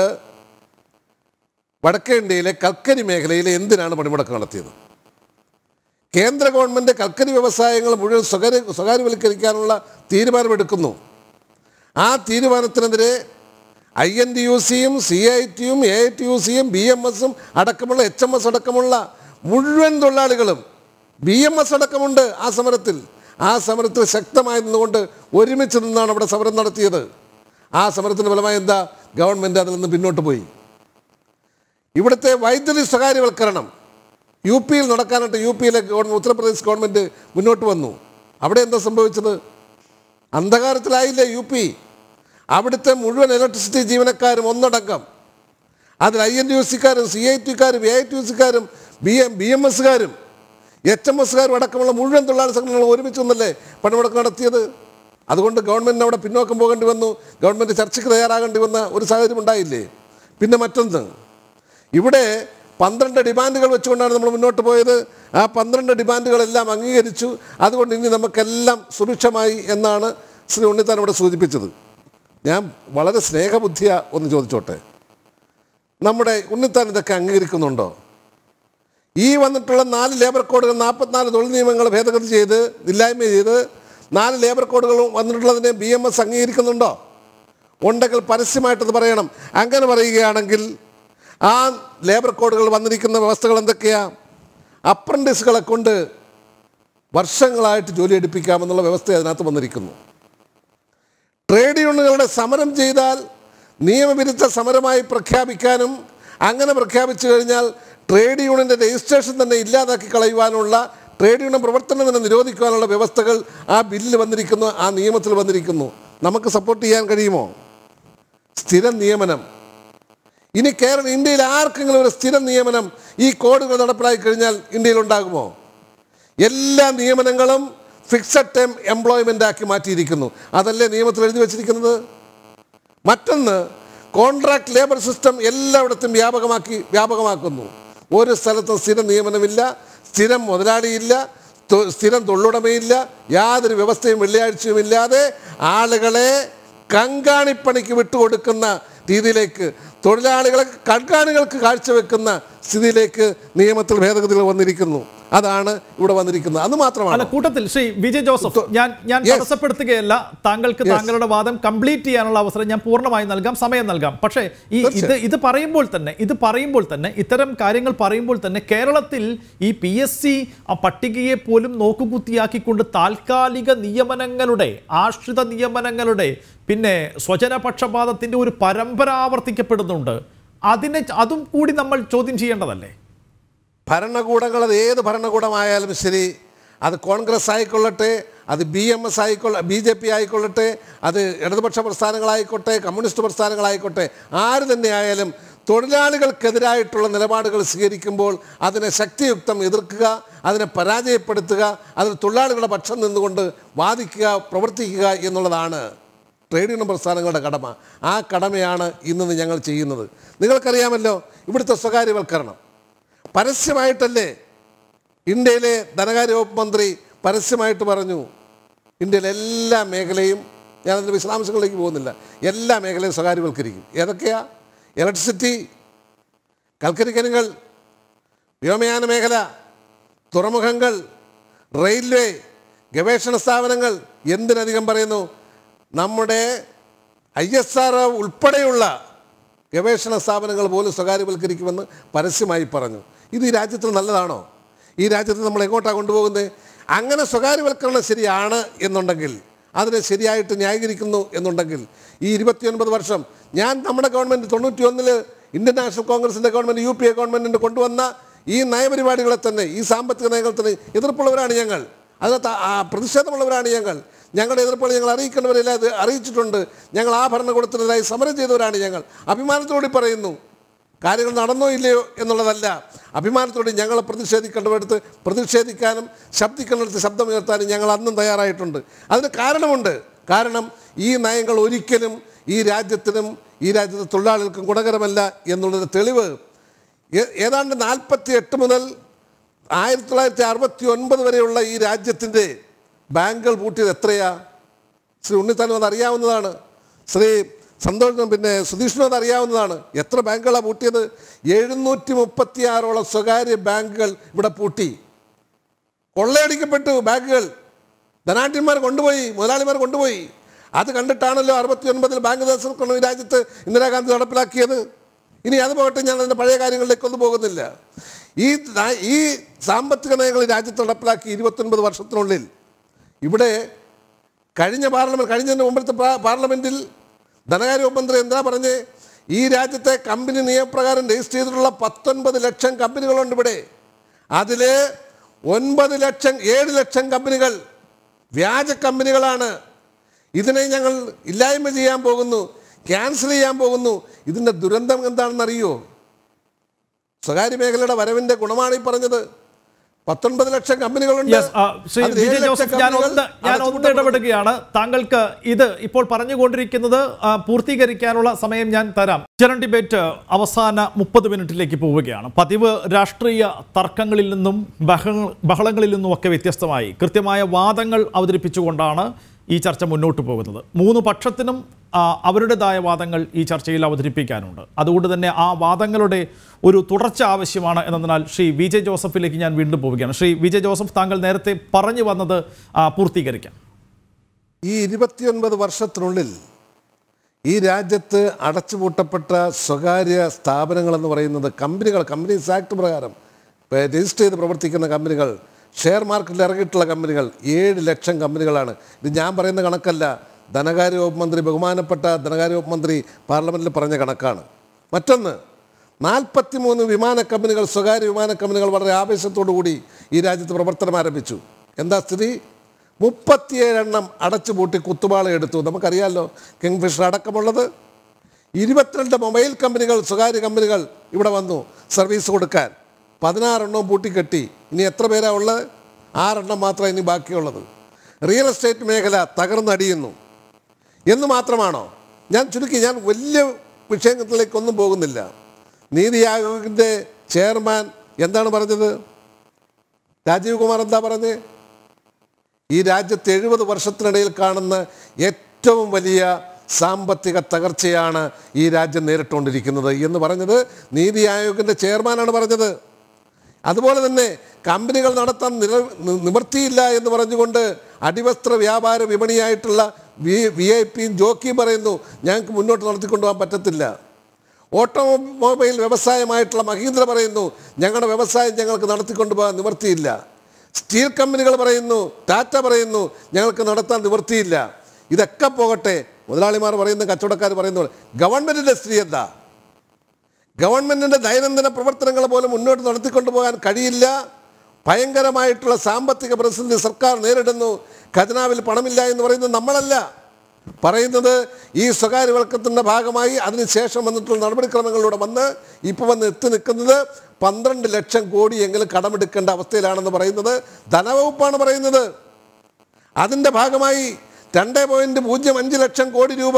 വടക്കേ ഇന്ത്യയിലെ കൽക്കരി മേഖലയിൽ എന്തിനാണ് പണിമുടക്ക് നടത്തിയത് കേന്ദ്ര ഗവൺമെൻറ് കൽക്കരി വ്യവസായങ്ങൾ മുഴുവൻ സ്വകാര്യ സ്വകാര്യവൽക്കരിക്കാനുള്ള തീരുമാനമെടുക്കുന്നു ആ തീരുമാനത്തിനെതിരെ ഐ എൻ ഡി യു സിയും സി ഐ ടിയും എ ഐ ടി യു സിയും ബി എം എസും അടക്കമുള്ള എച്ച് എം എസ് അടക്കമുള്ള മുഴുവൻ തൊഴിലാളികളും ബി എം എസ് അടക്കമുണ്ട് ആ സമരത്തിൽ ആ സമരത്തിൽ ശക്തമായി നിന്നുകൊണ്ട് ഒരുമിച്ച് നിന്നാണ് അവിടെ സമരം നടത്തിയത് ആ സമരത്തിൻ്റെ ഫലമായി എന്താ ഗവൺമെൻറ് അതിൽ നിന്ന് പിന്നോട്ട് പോയി ഇവിടുത്തെ വൈദ്യുതി സ്വകാര്യവൽക്കരണം യു പിയിൽ നടക്കാനായിട്ട് യു പിയിലെ ഗവൺമെൻറ് ഉത്തർപ്രദേശ് ഗവൺമെൻറ് മുന്നോട്ട് വന്നു അവിടെ എന്താ സംഭവിച്ചത് അന്ധകാരത്തിലായില്ലേ യു പി അവിടുത്തെ മുഴുവൻ ഇലക്ട്രിസിറ്റി ജീവനക്കാരും ഒന്നടങ്കം അതിൽ ഐ എൻ ടി യു സിക്കാരും സി ഐ ടിക്കാരും എ ഐ ടി യു സിക്കാരും ബി എം ബി എം എസ്സുകാരും എച്ച് എം എസ്സുകാരും അടക്കമുള്ള മുഴുവൻ തൊഴിലാളി സംഘടനകൾ ഒരുമിച്ച് ഒന്നല്ലേ പണിമുടക്ക് നടത്തിയത് അതുകൊണ്ട് ഗവൺമെൻറ്റിന് അവിടെ പിന്നോക്കം പോകേണ്ടി വന്നു ഗവൺമെൻറ് ചർച്ചയ്ക്ക് തയ്യാറാകേണ്ടി വന്ന ഒരു സാഹചര്യം ഉണ്ടായില്ലേ പിന്നെ മറ്റൊന്ന് ഇവിടെ പന്ത്രണ്ട് ഡിമാൻഡുകൾ വെച്ചുകൊണ്ടാണ് നമ്മൾ മുന്നോട്ട് പോയത് ആ പന്ത്രണ്ട് ഡിമാൻഡുകളെല്ലാം അംഗീകരിച്ചു അതുകൊണ്ട് ഇനി നമുക്കെല്ലാം സുഭിക്ഷമായി എന്നാണ് ശ്രീ ഉണ്ണിത്താൻ ഇവിടെ സൂചിപ്പിച്ചത് ഞാൻ വളരെ സ്നേഹബുദ്ധിയ ഒന്ന് ചോദിച്ചോട്ടെ നമ്മുടെ ഉണ്ണിത്താൻ ഇതൊക്കെ അംഗീകരിക്കുന്നുണ്ടോ ഈ വന്നിട്ടുള്ള നാല് ലേബർ കോഡുകൾ നാൽപ്പത്തിനാല് തൊഴിൽ നിയമങ്ങൾ ഭേദഗതി ചെയ്ത് ഇല്ലായ്മ ചെയ്ത് നാല് ലേബർ കോഡുകളും വന്നിട്ടുള്ളതിനെ ബി എം എസ് അംഗീകരിക്കുന്നുണ്ടോ ഉണ്ടെങ്കിൽ പരസ്യമായിട്ടത് പറയണം അങ്ങനെ പറയുകയാണെങ്കിൽ ആ ലേബർ കോഡുകൾ വന്നിരിക്കുന്ന വ്യവസ്ഥകൾ എന്തൊക്കെയാ അപ്രൻറ്റീസുകളെ കൊണ്ട് വർഷങ്ങളായിട്ട് ജോലി എടുപ്പിക്കാമെന്നുള്ള വ്യവസ്ഥ അതിനകത്ത് വന്നിരിക്കുന്നു ട്രേഡ് യൂണിയനുകളുടെ സമരം ചെയ്താൽ നിയമവിരുദ്ധ സമരമായി പ്രഖ്യാപിക്കാനും അങ്ങനെ പ്രഖ്യാപിച്ചു കഴിഞ്ഞാൽ ട്രേഡ് യൂണിയൻ്റെ രജിസ്ട്രേഷൻ തന്നെ ഇല്ലാതാക്കി കളയുവാനുള്ള ട്രേഡ് യൂണിയൻ പ്രവർത്തനം തന്നെ നിരോധിക്കുവാനുള്ള വ്യവസ്ഥകൾ ആ ബില്ലിൽ വന്നിരിക്കുന്നു ആ നിയമത്തിൽ വന്നിരിക്കുന്നു നമുക്ക് സപ്പോർട്ട് ചെയ്യാൻ കഴിയുമോ സ്ഥിര നിയമനം ഇനി കേരള ഇന്ത്യയിൽ ആർക്കെങ്കിലും ഒരു സ്ഥിര നിയമനം ഈ കോഡുകൾ നടപ്പിലാക്കി കഴിഞ്ഞാൽ ഇന്ത്യയിൽ ഉണ്ടാകുമോ എല്ലാ നിയമനങ്ങളും ഫിക്സഡ് ടൈം എംപ്ലോയ്മെൻ്റ് ആക്കി മാറ്റിയിരിക്കുന്നു അതല്ലേ നിയമത്തിൽ എഴുതി വച്ചിരിക്കുന്നത് മറ്റൊന്ന് കോൺട്രാക്ട് ലേബർ സിസ്റ്റം എല്ലായിടത്തും വ്യാപകമാക്കി വ്യാപകമാക്കുന്നു ഒരു സ്ഥലത്തും സ്ഥിര നിയമനമില്ല സ്ഥിരം മുതലാളിയില്ല തൊ- സ്ഥിരം തൊഴിലുടമയില്ല യാതൊരു വ്യവസ്ഥയും വെള്ളിയാഴ്ചയും ഇല്ലാതെ ആളുകളെ കങ്കാണിപ്പണിക്ക് വിട്ടുകൊടുക്കുന്ന രീതിയിലേക്ക് തൊഴിലാളികളെ കൺകാണികൾക്ക് കാഴ്ചവെക്കുന്ന സ്ഥിതിയിലേക്ക് നിയമത്തിൽ ഭേദഗതികൾ വന്നിരിക്കുന്നു അതാണ് ഇവിടെ വന്നിരിക്കുന്നത് അത് അല്ല മാത്രമാണ് കൂട്ടത്തിൽ ശ്രീ വിജയ് ജോസഫ് ഞാൻ ഞാൻ Yes. തടസ്സപ്പെടുത്തുകയല്ല താങ്കൾക്ക് Yes. താങ്കളുടെ വാദം കംപ്ലീറ്റ് ചെയ്യാനുള്ള അവസരം ഞാൻ പൂർണ്ണമായി നൽകാം സമയം നൽകാം പക്ഷേ ഈ ഇത് തീർച്ചയായും. ഇത് പറയുമ്പോൾ തന്നെ ഇത് പറയുമ്പോൾ തന്നെ ഇത്തരം കാര്യങ്ങൾ പറയുമ്പോൾ തന്നെ കേരളത്തിൽ ഈ പി എസ് സി പട്ടികയെ പോലും നോക്കുകുത്തിയാക്കിക്കൊണ്ട് താൽക്കാലിക നിയമനങ്ങളുടെ ആശ്രിത നിയമനങ്ങളുടെ പിന്നെ സ്വജനപക്ഷപാതത്തിന്റെ ഒരു പരമ്പര ആവർത്തിക്കപ്പെടുന്നുണ്ട് അതിനെ അതും കൂടി നമ്മൾ ചോദ്യം ചെയ്യേണ്ടതല്ലേ ഭരണകൂടങ്ങൾ അത് ഏത് ഭരണകൂടമായാലും ശരി അത് കോൺഗ്രസ് ആയിക്കൊള്ളട്ടെ അത് ബി എം എസ് ആയിക്കൊള്ള ബി ജെ പി ആയിക്കൊള്ളട്ടെ അത് ഇടതുപക്ഷ പ്രസ്ഥാനങ്ങളായിക്കോട്ടെ കമ്മ്യൂണിസ്റ്റ് പ്രസ്ഥാനങ്ങളായിക്കോട്ടെ ആര് തന്നെയായാലും തൊഴിലാളികൾക്കെതിരായിട്ടുള്ള നിലപാടുകൾ സ്വീകരിക്കുമ്പോൾ അതിനെ ശക്തിയുക്തം എതിർക്കുക അതിനെ പരാജയപ്പെടുത്തുക അതിന് തൊഴിലാളികളുടെ പക്ഷം നിന്നുകൊണ്ട് വാദിക്കുക പ്രവർത്തിക്കുക എന്നുള്ളതാണ് ട്രേഡ് യൂണിയൻ പ്രസ്ഥാനങ്ങളുടെ കടമ ആ കടമയാണ് ഇന്ന് ഞങ്ങൾ ചെയ്യുന്നത് നിങ്ങൾക്കറിയാമല്ലോ ഇവിടുത്തെ സ്വകാര്യവൽക്കരണം പരസ്യമായിട്ടല്ലേ ഇന്ത്യയിലെ ധനകാര്യ വകുപ്പ് മന്ത്രി പരസ്യമായിട്ട് പറഞ്ഞു ഇന്ത്യയിലെ എല്ലാ മേഖലയും ഞാനതിൻ്റെ വിശദാംശങ്ങളിലേക്ക് പോകുന്നില്ല എല്ലാ മേഖലയും സ്വകാര്യവൽക്കരിക്കും ഏതൊക്കെയാ ഇലക്ട്രിസിറ്റി കൽക്കരി ഖനികൾ വ്യോമയാന മേഖല തുറമുഖങ്ങൾ റെയിൽവേ ഗവേഷണ സ്ഥാപനങ്ങൾ എന്തിനധികം പറയുന്നു നമ്മുടെ ഐ എസ് ആർ ഉൾപ്പെടെയുള്ള ഗവേഷണ സ്ഥാപനങ്ങൾ പോലും സ്വകാര്യവൽക്കരിക്കുമെന്ന് പരസ്യമായി പറഞ്ഞു ഇത് ഈ രാജ്യത്തിന് നല്ലതാണോ ഈ രാജ്യത്ത് നമ്മൾ എങ്ങോട്ടാണ് കൊണ്ടുപോകുന്നത് അങ്ങനെ സ്വകാര്യവൽക്കരണം ശരിയാണ് എന്നുണ്ടെങ്കിൽ അതിനെ ശരിയായിട്ട് ന്യായീകരിക്കുന്നു എന്നുണ്ടെങ്കിൽ ഈ ഇരുപത്തിയൊൻപത് വർഷം ഞാൻ നമ്മുടെ ഗവൺമെൻറ് തൊണ്ണൂറ്റി ഒന്നില് ഇന്ത്യൻ നാഷണൽ കോൺഗ്രസിൻ്റെ ഗവൺമെൻറ് യു പി എ ഗവൺമെൻറ്റിൻ്റെ കൊണ്ടുവന്ന ഈ നയപരിപാടികളെ തന്നെ ഈ സാമ്പത്തിക നയങ്ങൾ തന്നെ എതിർപ്പുള്ളവരാണ് ഞങ്ങൾ അതിനകത്ത് ആ പ്രതിഷേധമുള്ളവരാണ് ഞങ്ങൾ ഞങ്ങളുടെ എതിർപ്പുകൾ ഞങ്ങൾ അറിയിക്കേണ്ടവരില്ല അത് അറിയിച്ചിട്ടുണ്ട് ഞങ്ങൾ ആ ഭരണകൂടത്തിനെതിരായി സമരം ചെയ്തവരാണ് ഞങ്ങൾ അഭിമാനത്തോടെ പറയുന്നു കാര്യങ്ങൾ നടന്നോ ഇല്ലയോ എന്നുള്ളതല്ല അഭിമാനത്തോടെ ഞങ്ങൾ പ്രതിഷേധിക്കേണ്ടവടുത്ത് പ്രതിഷേധിക്കാനും ശബ്ദിക്കേണ്ടടുത്ത് ശബ്ദമുയർത്താനും ഞങ്ങൾ അന്നും തയ്യാറായിട്ടുണ്ട് അതിന് കാരണമുണ്ട് കാരണം ഈ നയങ്ങൾ ഒരിക്കലും ഈ രാജ്യത്തിനും ഈ രാജ്യത്തെ തൊഴിലാളികൾക്കും ഗുണകരമല്ല എന്നുള്ളൊരു തെളിവ് ഏ- ഏതാണ്ട് നാൽപ്പത്തി എട്ട് മുതൽ ആയിരത്തി തൊള്ളായിരത്തി അറുപത്തി ഒൻപത് വരെയുള്ള ഈ രാജ്യത്തിൻ്റെ ബാങ്കുകൾ പൂട്ടിയത് എത്രയാ ശ്രീ ഉണ്ണിത്താനും അത് അറിയാവുന്നതാണ് ശ്രീ സന്തോഷം പിന്നെ സുധീഷിനും അത് അറിയാവുന്നതാണ് എത്ര ബാങ്കുകളാണ് പൂട്ടിയത് എഴുന്നൂറ്റി മുപ്പത്തി ആറോളം സ്വകാര്യ ബാങ്കുകൾ ഇവിടെ പൂട്ടി കൊള്ളയടിക്കപ്പെട്ടു ബാങ്കുകൾ ധനാഢ്യന്മാർ കൊണ്ടുപോയി മുതലാളിമാർ കൊണ്ടുപോയി അത് കണ്ടിട്ടാണല്ലോ അറുപത്തി ഒൻപതിൽ ബാങ്ക് ദേശം ഈ രാജ്യത്ത് ഇന്ദിരാഗാന്ധി നടപ്പിലാക്കിയത് ഇനി അത് പോകട്ടെ ഞാൻ അതിൻ്റെ പഴയ കാര്യങ്ങളിലേക്കൊന്നും പോകുന്നില്ല ഈ ന- ഈ സാമ്പത്തിക നയങ്ങൾ ഈ രാജ്യത്ത് നടപ്പിലാക്കി ഇരുപത്തൊൻപത് വർഷത്തിനുള്ളിൽ ഇവിടെ കഴിഞ്ഞ പാർലമെന്റ് കഴിഞ്ഞതിന് മുമ്പത്തെ പാ- പാർലമെന്റിൽ ധനകാര്യ വകുപ്പ് മന്ത്രി എന്താ പറഞ്ഞ് ഈ രാജ്യത്തെ കമ്പനി നിയമപ്രകാരം രജിസ്റ്റർ ചെയ്തിട്ടുള്ള പത്തൊൻപത് ലക്ഷം കമ്പനികളുണ്ട് ഇവിടെ അതിൽ ഒൻപത് ലക്ഷം ഏഴ് ലക്ഷം കമ്പനികൾ വ്യാജ കമ്പനികളാണ് ഇതിനെ ഞങ്ങൾ ഇല്ലായ്മ ചെയ്യാൻ പോകുന്നു ക്യാൻസൽ ചെയ്യാൻ പോകുന്നു ഇതിൻ്റെ ദുരന്തം എന്താണെന്ന് അറിയോ സ്വകാര്യ മേഖലയുടെ വരവിൻ്റെ ഗുണമാണ് ഈ പറഞ്ഞത് പത്തൊൻപത് ലക്ഷം കമ്പനികളുണ്ട് യെസ് ശ്രീ അതിൽ ഏഴ് വിജയ് ലക്ഷം ജോസഫ് ഞാൻ കമ്പനികൾ ഒന്ന് ഞാൻ ഒന്ന് അടച്ചുപൂട്ടപ്പെടും. ഇടപെടുകയാണ് താങ്കൾക്ക് ഇത് ഇപ്പോൾ പറഞ്ഞുകൊണ്ടിരിക്കുന്നത് ആ, പൂർത്തീകരിക്കാനുള്ള സമയം ഞാൻ തരാം ജനറൽ ഡിബേറ്റ് അവസാന മുപ്പത് മിനിറ്റിലേക്ക് പോവുകയാണ് പതിവ് രാഷ്ട്രീയ തർക്കങ്ങളിൽ നിന്നും ബഹ ബഹളങ്ങളിൽ നിന്നും ഒക്കെ വ്യത്യസ്തമായി കൃത്യമായ വാദങ്ങൾ അവതരിപ്പിച്ചുകൊണ്ടാണ് ഈ ചർച്ച മുന്നോട്ട് പോകുന്നത് മൂന്ന് പക്ഷത്തിനും ആ, അവരുടേതായ വാദങ്ങൾ ഈ ചർച്ചയിൽ അവതരിപ്പിക്കാനുണ്ട് അതുകൊണ്ട് തന്നെ ആ വാദങ്ങളുടെ ഒരു തുടർച്ച ആവശ്യമാണ് എന്നതിനാൽ ശ്രീ വി ജെ ജോസഫിലേക്ക് ഞാൻ വീണ്ടും പോവുകയാണ് ശ്രീ വി ജെ ജോസഫ് താങ്കൾ നേരത്തെ പറഞ്ഞു വന്നത് ആ, പൂർത്തീകരിക്കാം ഈ ഇരുപത്തിയൊൻപത് വർഷത്തിനുള്ളിൽ ഈ രാജ്യത്ത് അടച്ചുപൂട്ടപ്പെട്ട സ്വകാര്യ സ്ഥാപനങ്ങളെന്ന് പറയുന്നത് കമ്പനികൾ കമ്പനീസ് ആക്ട് പ്രകാരം ഇപ്പൊ രജിസ്റ്റർ ചെയ്ത് പ്രവർത്തിക്കുന്ന കമ്പനികൾ ഷെയർ മാർക്കറ്റിൽ ഇറങ്ങിയിട്ടുള്ള കമ്പനികൾ ഏഴ് ലക്ഷം കമ്പനികളാണ് ഇത് ഞാൻ പറയുന്ന കണക്കല്ല ധനകാര്യ വകുപ്പ് മന്ത്രി ബഹുമാനപ്പെട്ട ധനകാര്യ വകുപ്പ് മന്ത്രി പാർലമെൻറ്റിൽ പറഞ്ഞ കണക്കാണ് മറ്റൊന്ന് നാൽപ്പത്തിമൂന്ന് വിമാന കമ്പനികൾ സ്വകാര്യ വിമാന കമ്പനികൾ വളരെ ആവേശത്തോടു കൂടി ഈ രാജ്യത്ത് പ്രവർത്തനം ആരംഭിച്ചു എന്താ സ്ഥിതി മുപ്പത്തിയേഴെണ്ണം അടച്ചുപൂട്ടി കുത്തുപാള എടുത്തു നമുക്കറിയാമല്ലോ കിങ്ഫിഷർ അടക്കമുള്ളത് ഇരുപത്തിരണ്ട് മൊബൈൽ കമ്പനികൾ സ്വകാര്യ കമ്പനികൾ ഇവിടെ വന്നു സർവീസ് കൊടുക്കാൻ പതിനാറെണ്ണവും പൂട്ടിക്കെട്ടി ഇനി എത്ര പേരാ ഉള്ളത് ആറെണ്ണം മാത്രമേ ഇനി ബാക്കിയുള്ളത് റിയൽ എസ്റ്റേറ്റ് മേഖല തകർന്നടിയുന്നു എന്ന് മാത്രമാണോ ഞാൻ ചുരുക്കി ഞാൻ വലിയ വിഷയങ്ങളിലേക്കൊന്നും പോകുന്നില്ല നീതി ആയോഗിൻ്റെ ചെയർമാൻ എന്താണ് പറഞ്ഞത് രാജീവ് കുമാർ എന്താ പറഞ്ഞത് ഈ രാജ്യത്ത് എഴുപത് വർഷത്തിനിടയിൽ കാണുന്ന ഏറ്റവും വലിയ സാമ്പത്തിക തകർച്ചയാണ് ഈ രാജ്യം നേരിട്ടുകൊണ്ടിരിക്കുന്നത് എന്ന് പറഞ്ഞത് നീതി ആയോഗിൻ്റെ ചെയർമാനാണ് പറഞ്ഞത് അതുപോലെ തന്നെ കമ്പനികൾ നടത്താൻ നില നി- നിവൃത്തിയില്ല എന്ന് പറഞ്ഞുകൊണ്ട് അടിവസ്ത്ര വ്യാപാര വിപണിയായിട്ടുള്ള വി വി ഐ പിയും ജോക്കിയും പറയുന്നു ഞങ്ങൾക്ക് മുന്നോട്ട് നടത്തിക്കൊണ്ടുപോകാൻ പറ്റത്തില്ല ഓട്ടോമൊബൈൽ വ്യവസായമായിട്ടുള്ള മഹീന്ദ്ര പറയുന്നു ഞങ്ങളുടെ വ്യവസായം ഞങ്ങൾക്ക് നടത്തിക്കൊണ്ടുപോകാൻ നിവൃത്തിയില്ല സ്റ്റീൽ കമ്പനികൾ പറയുന്നു ടാറ്റ പറയുന്നു ഞങ്ങൾക്ക് നടത്താൻ നിവൃത്തിയില്ല ഇതൊക്കെ പോകട്ടെ മുതലാളിമാർ പറയുന്ന കച്ചവടക്കാർ പറയുന്നു ഗവൺമെൻറ്റിൻ്റെ സ്ഥിതി എന്താ ഗവൺമെൻറ്റിൻ്റെ ദൈനംദിന പ്രവർത്തനങ്ങൾ പോലും മുന്നോട്ട് നടത്തിക്കൊണ്ടു പോകാൻ കഴിയില്ല ഭയങ്കരമായിട്ടുള്ള സാമ്പത്തിക പ്രതിസന്ധി സർക്കാർ നേരിടുന്നു ഖജനാവിൽ പണമില്ല എന്ന് പറയുന്നത് നമ്മളല്ല പറയുന്നത് ഈ സ്വകാര്യവൽക്കത്തിൻ്റെ ഭാഗമായി അതിനുശേഷം വന്നിട്ടുള്ള നടപടിക്രമങ്ങളിലൂടെ വന്ന് ഇപ്പോൾ വന്ന് എത്തി നിൽക്കുന്നത് പന്ത്രണ്ട് ലക്ഷം കോടിയെങ്കിലും കടമെടുക്കേണ്ട അവസ്ഥയിലാണെന്ന് പറയുന്നത് ധനവകുപ്പാണ് പറയുന്നത് അതിൻ്റെ ഭാഗമായി രണ്ട് പോയിൻറ്റ് പൂജ്യം അഞ്ച് ലക്ഷം കോടി രൂപ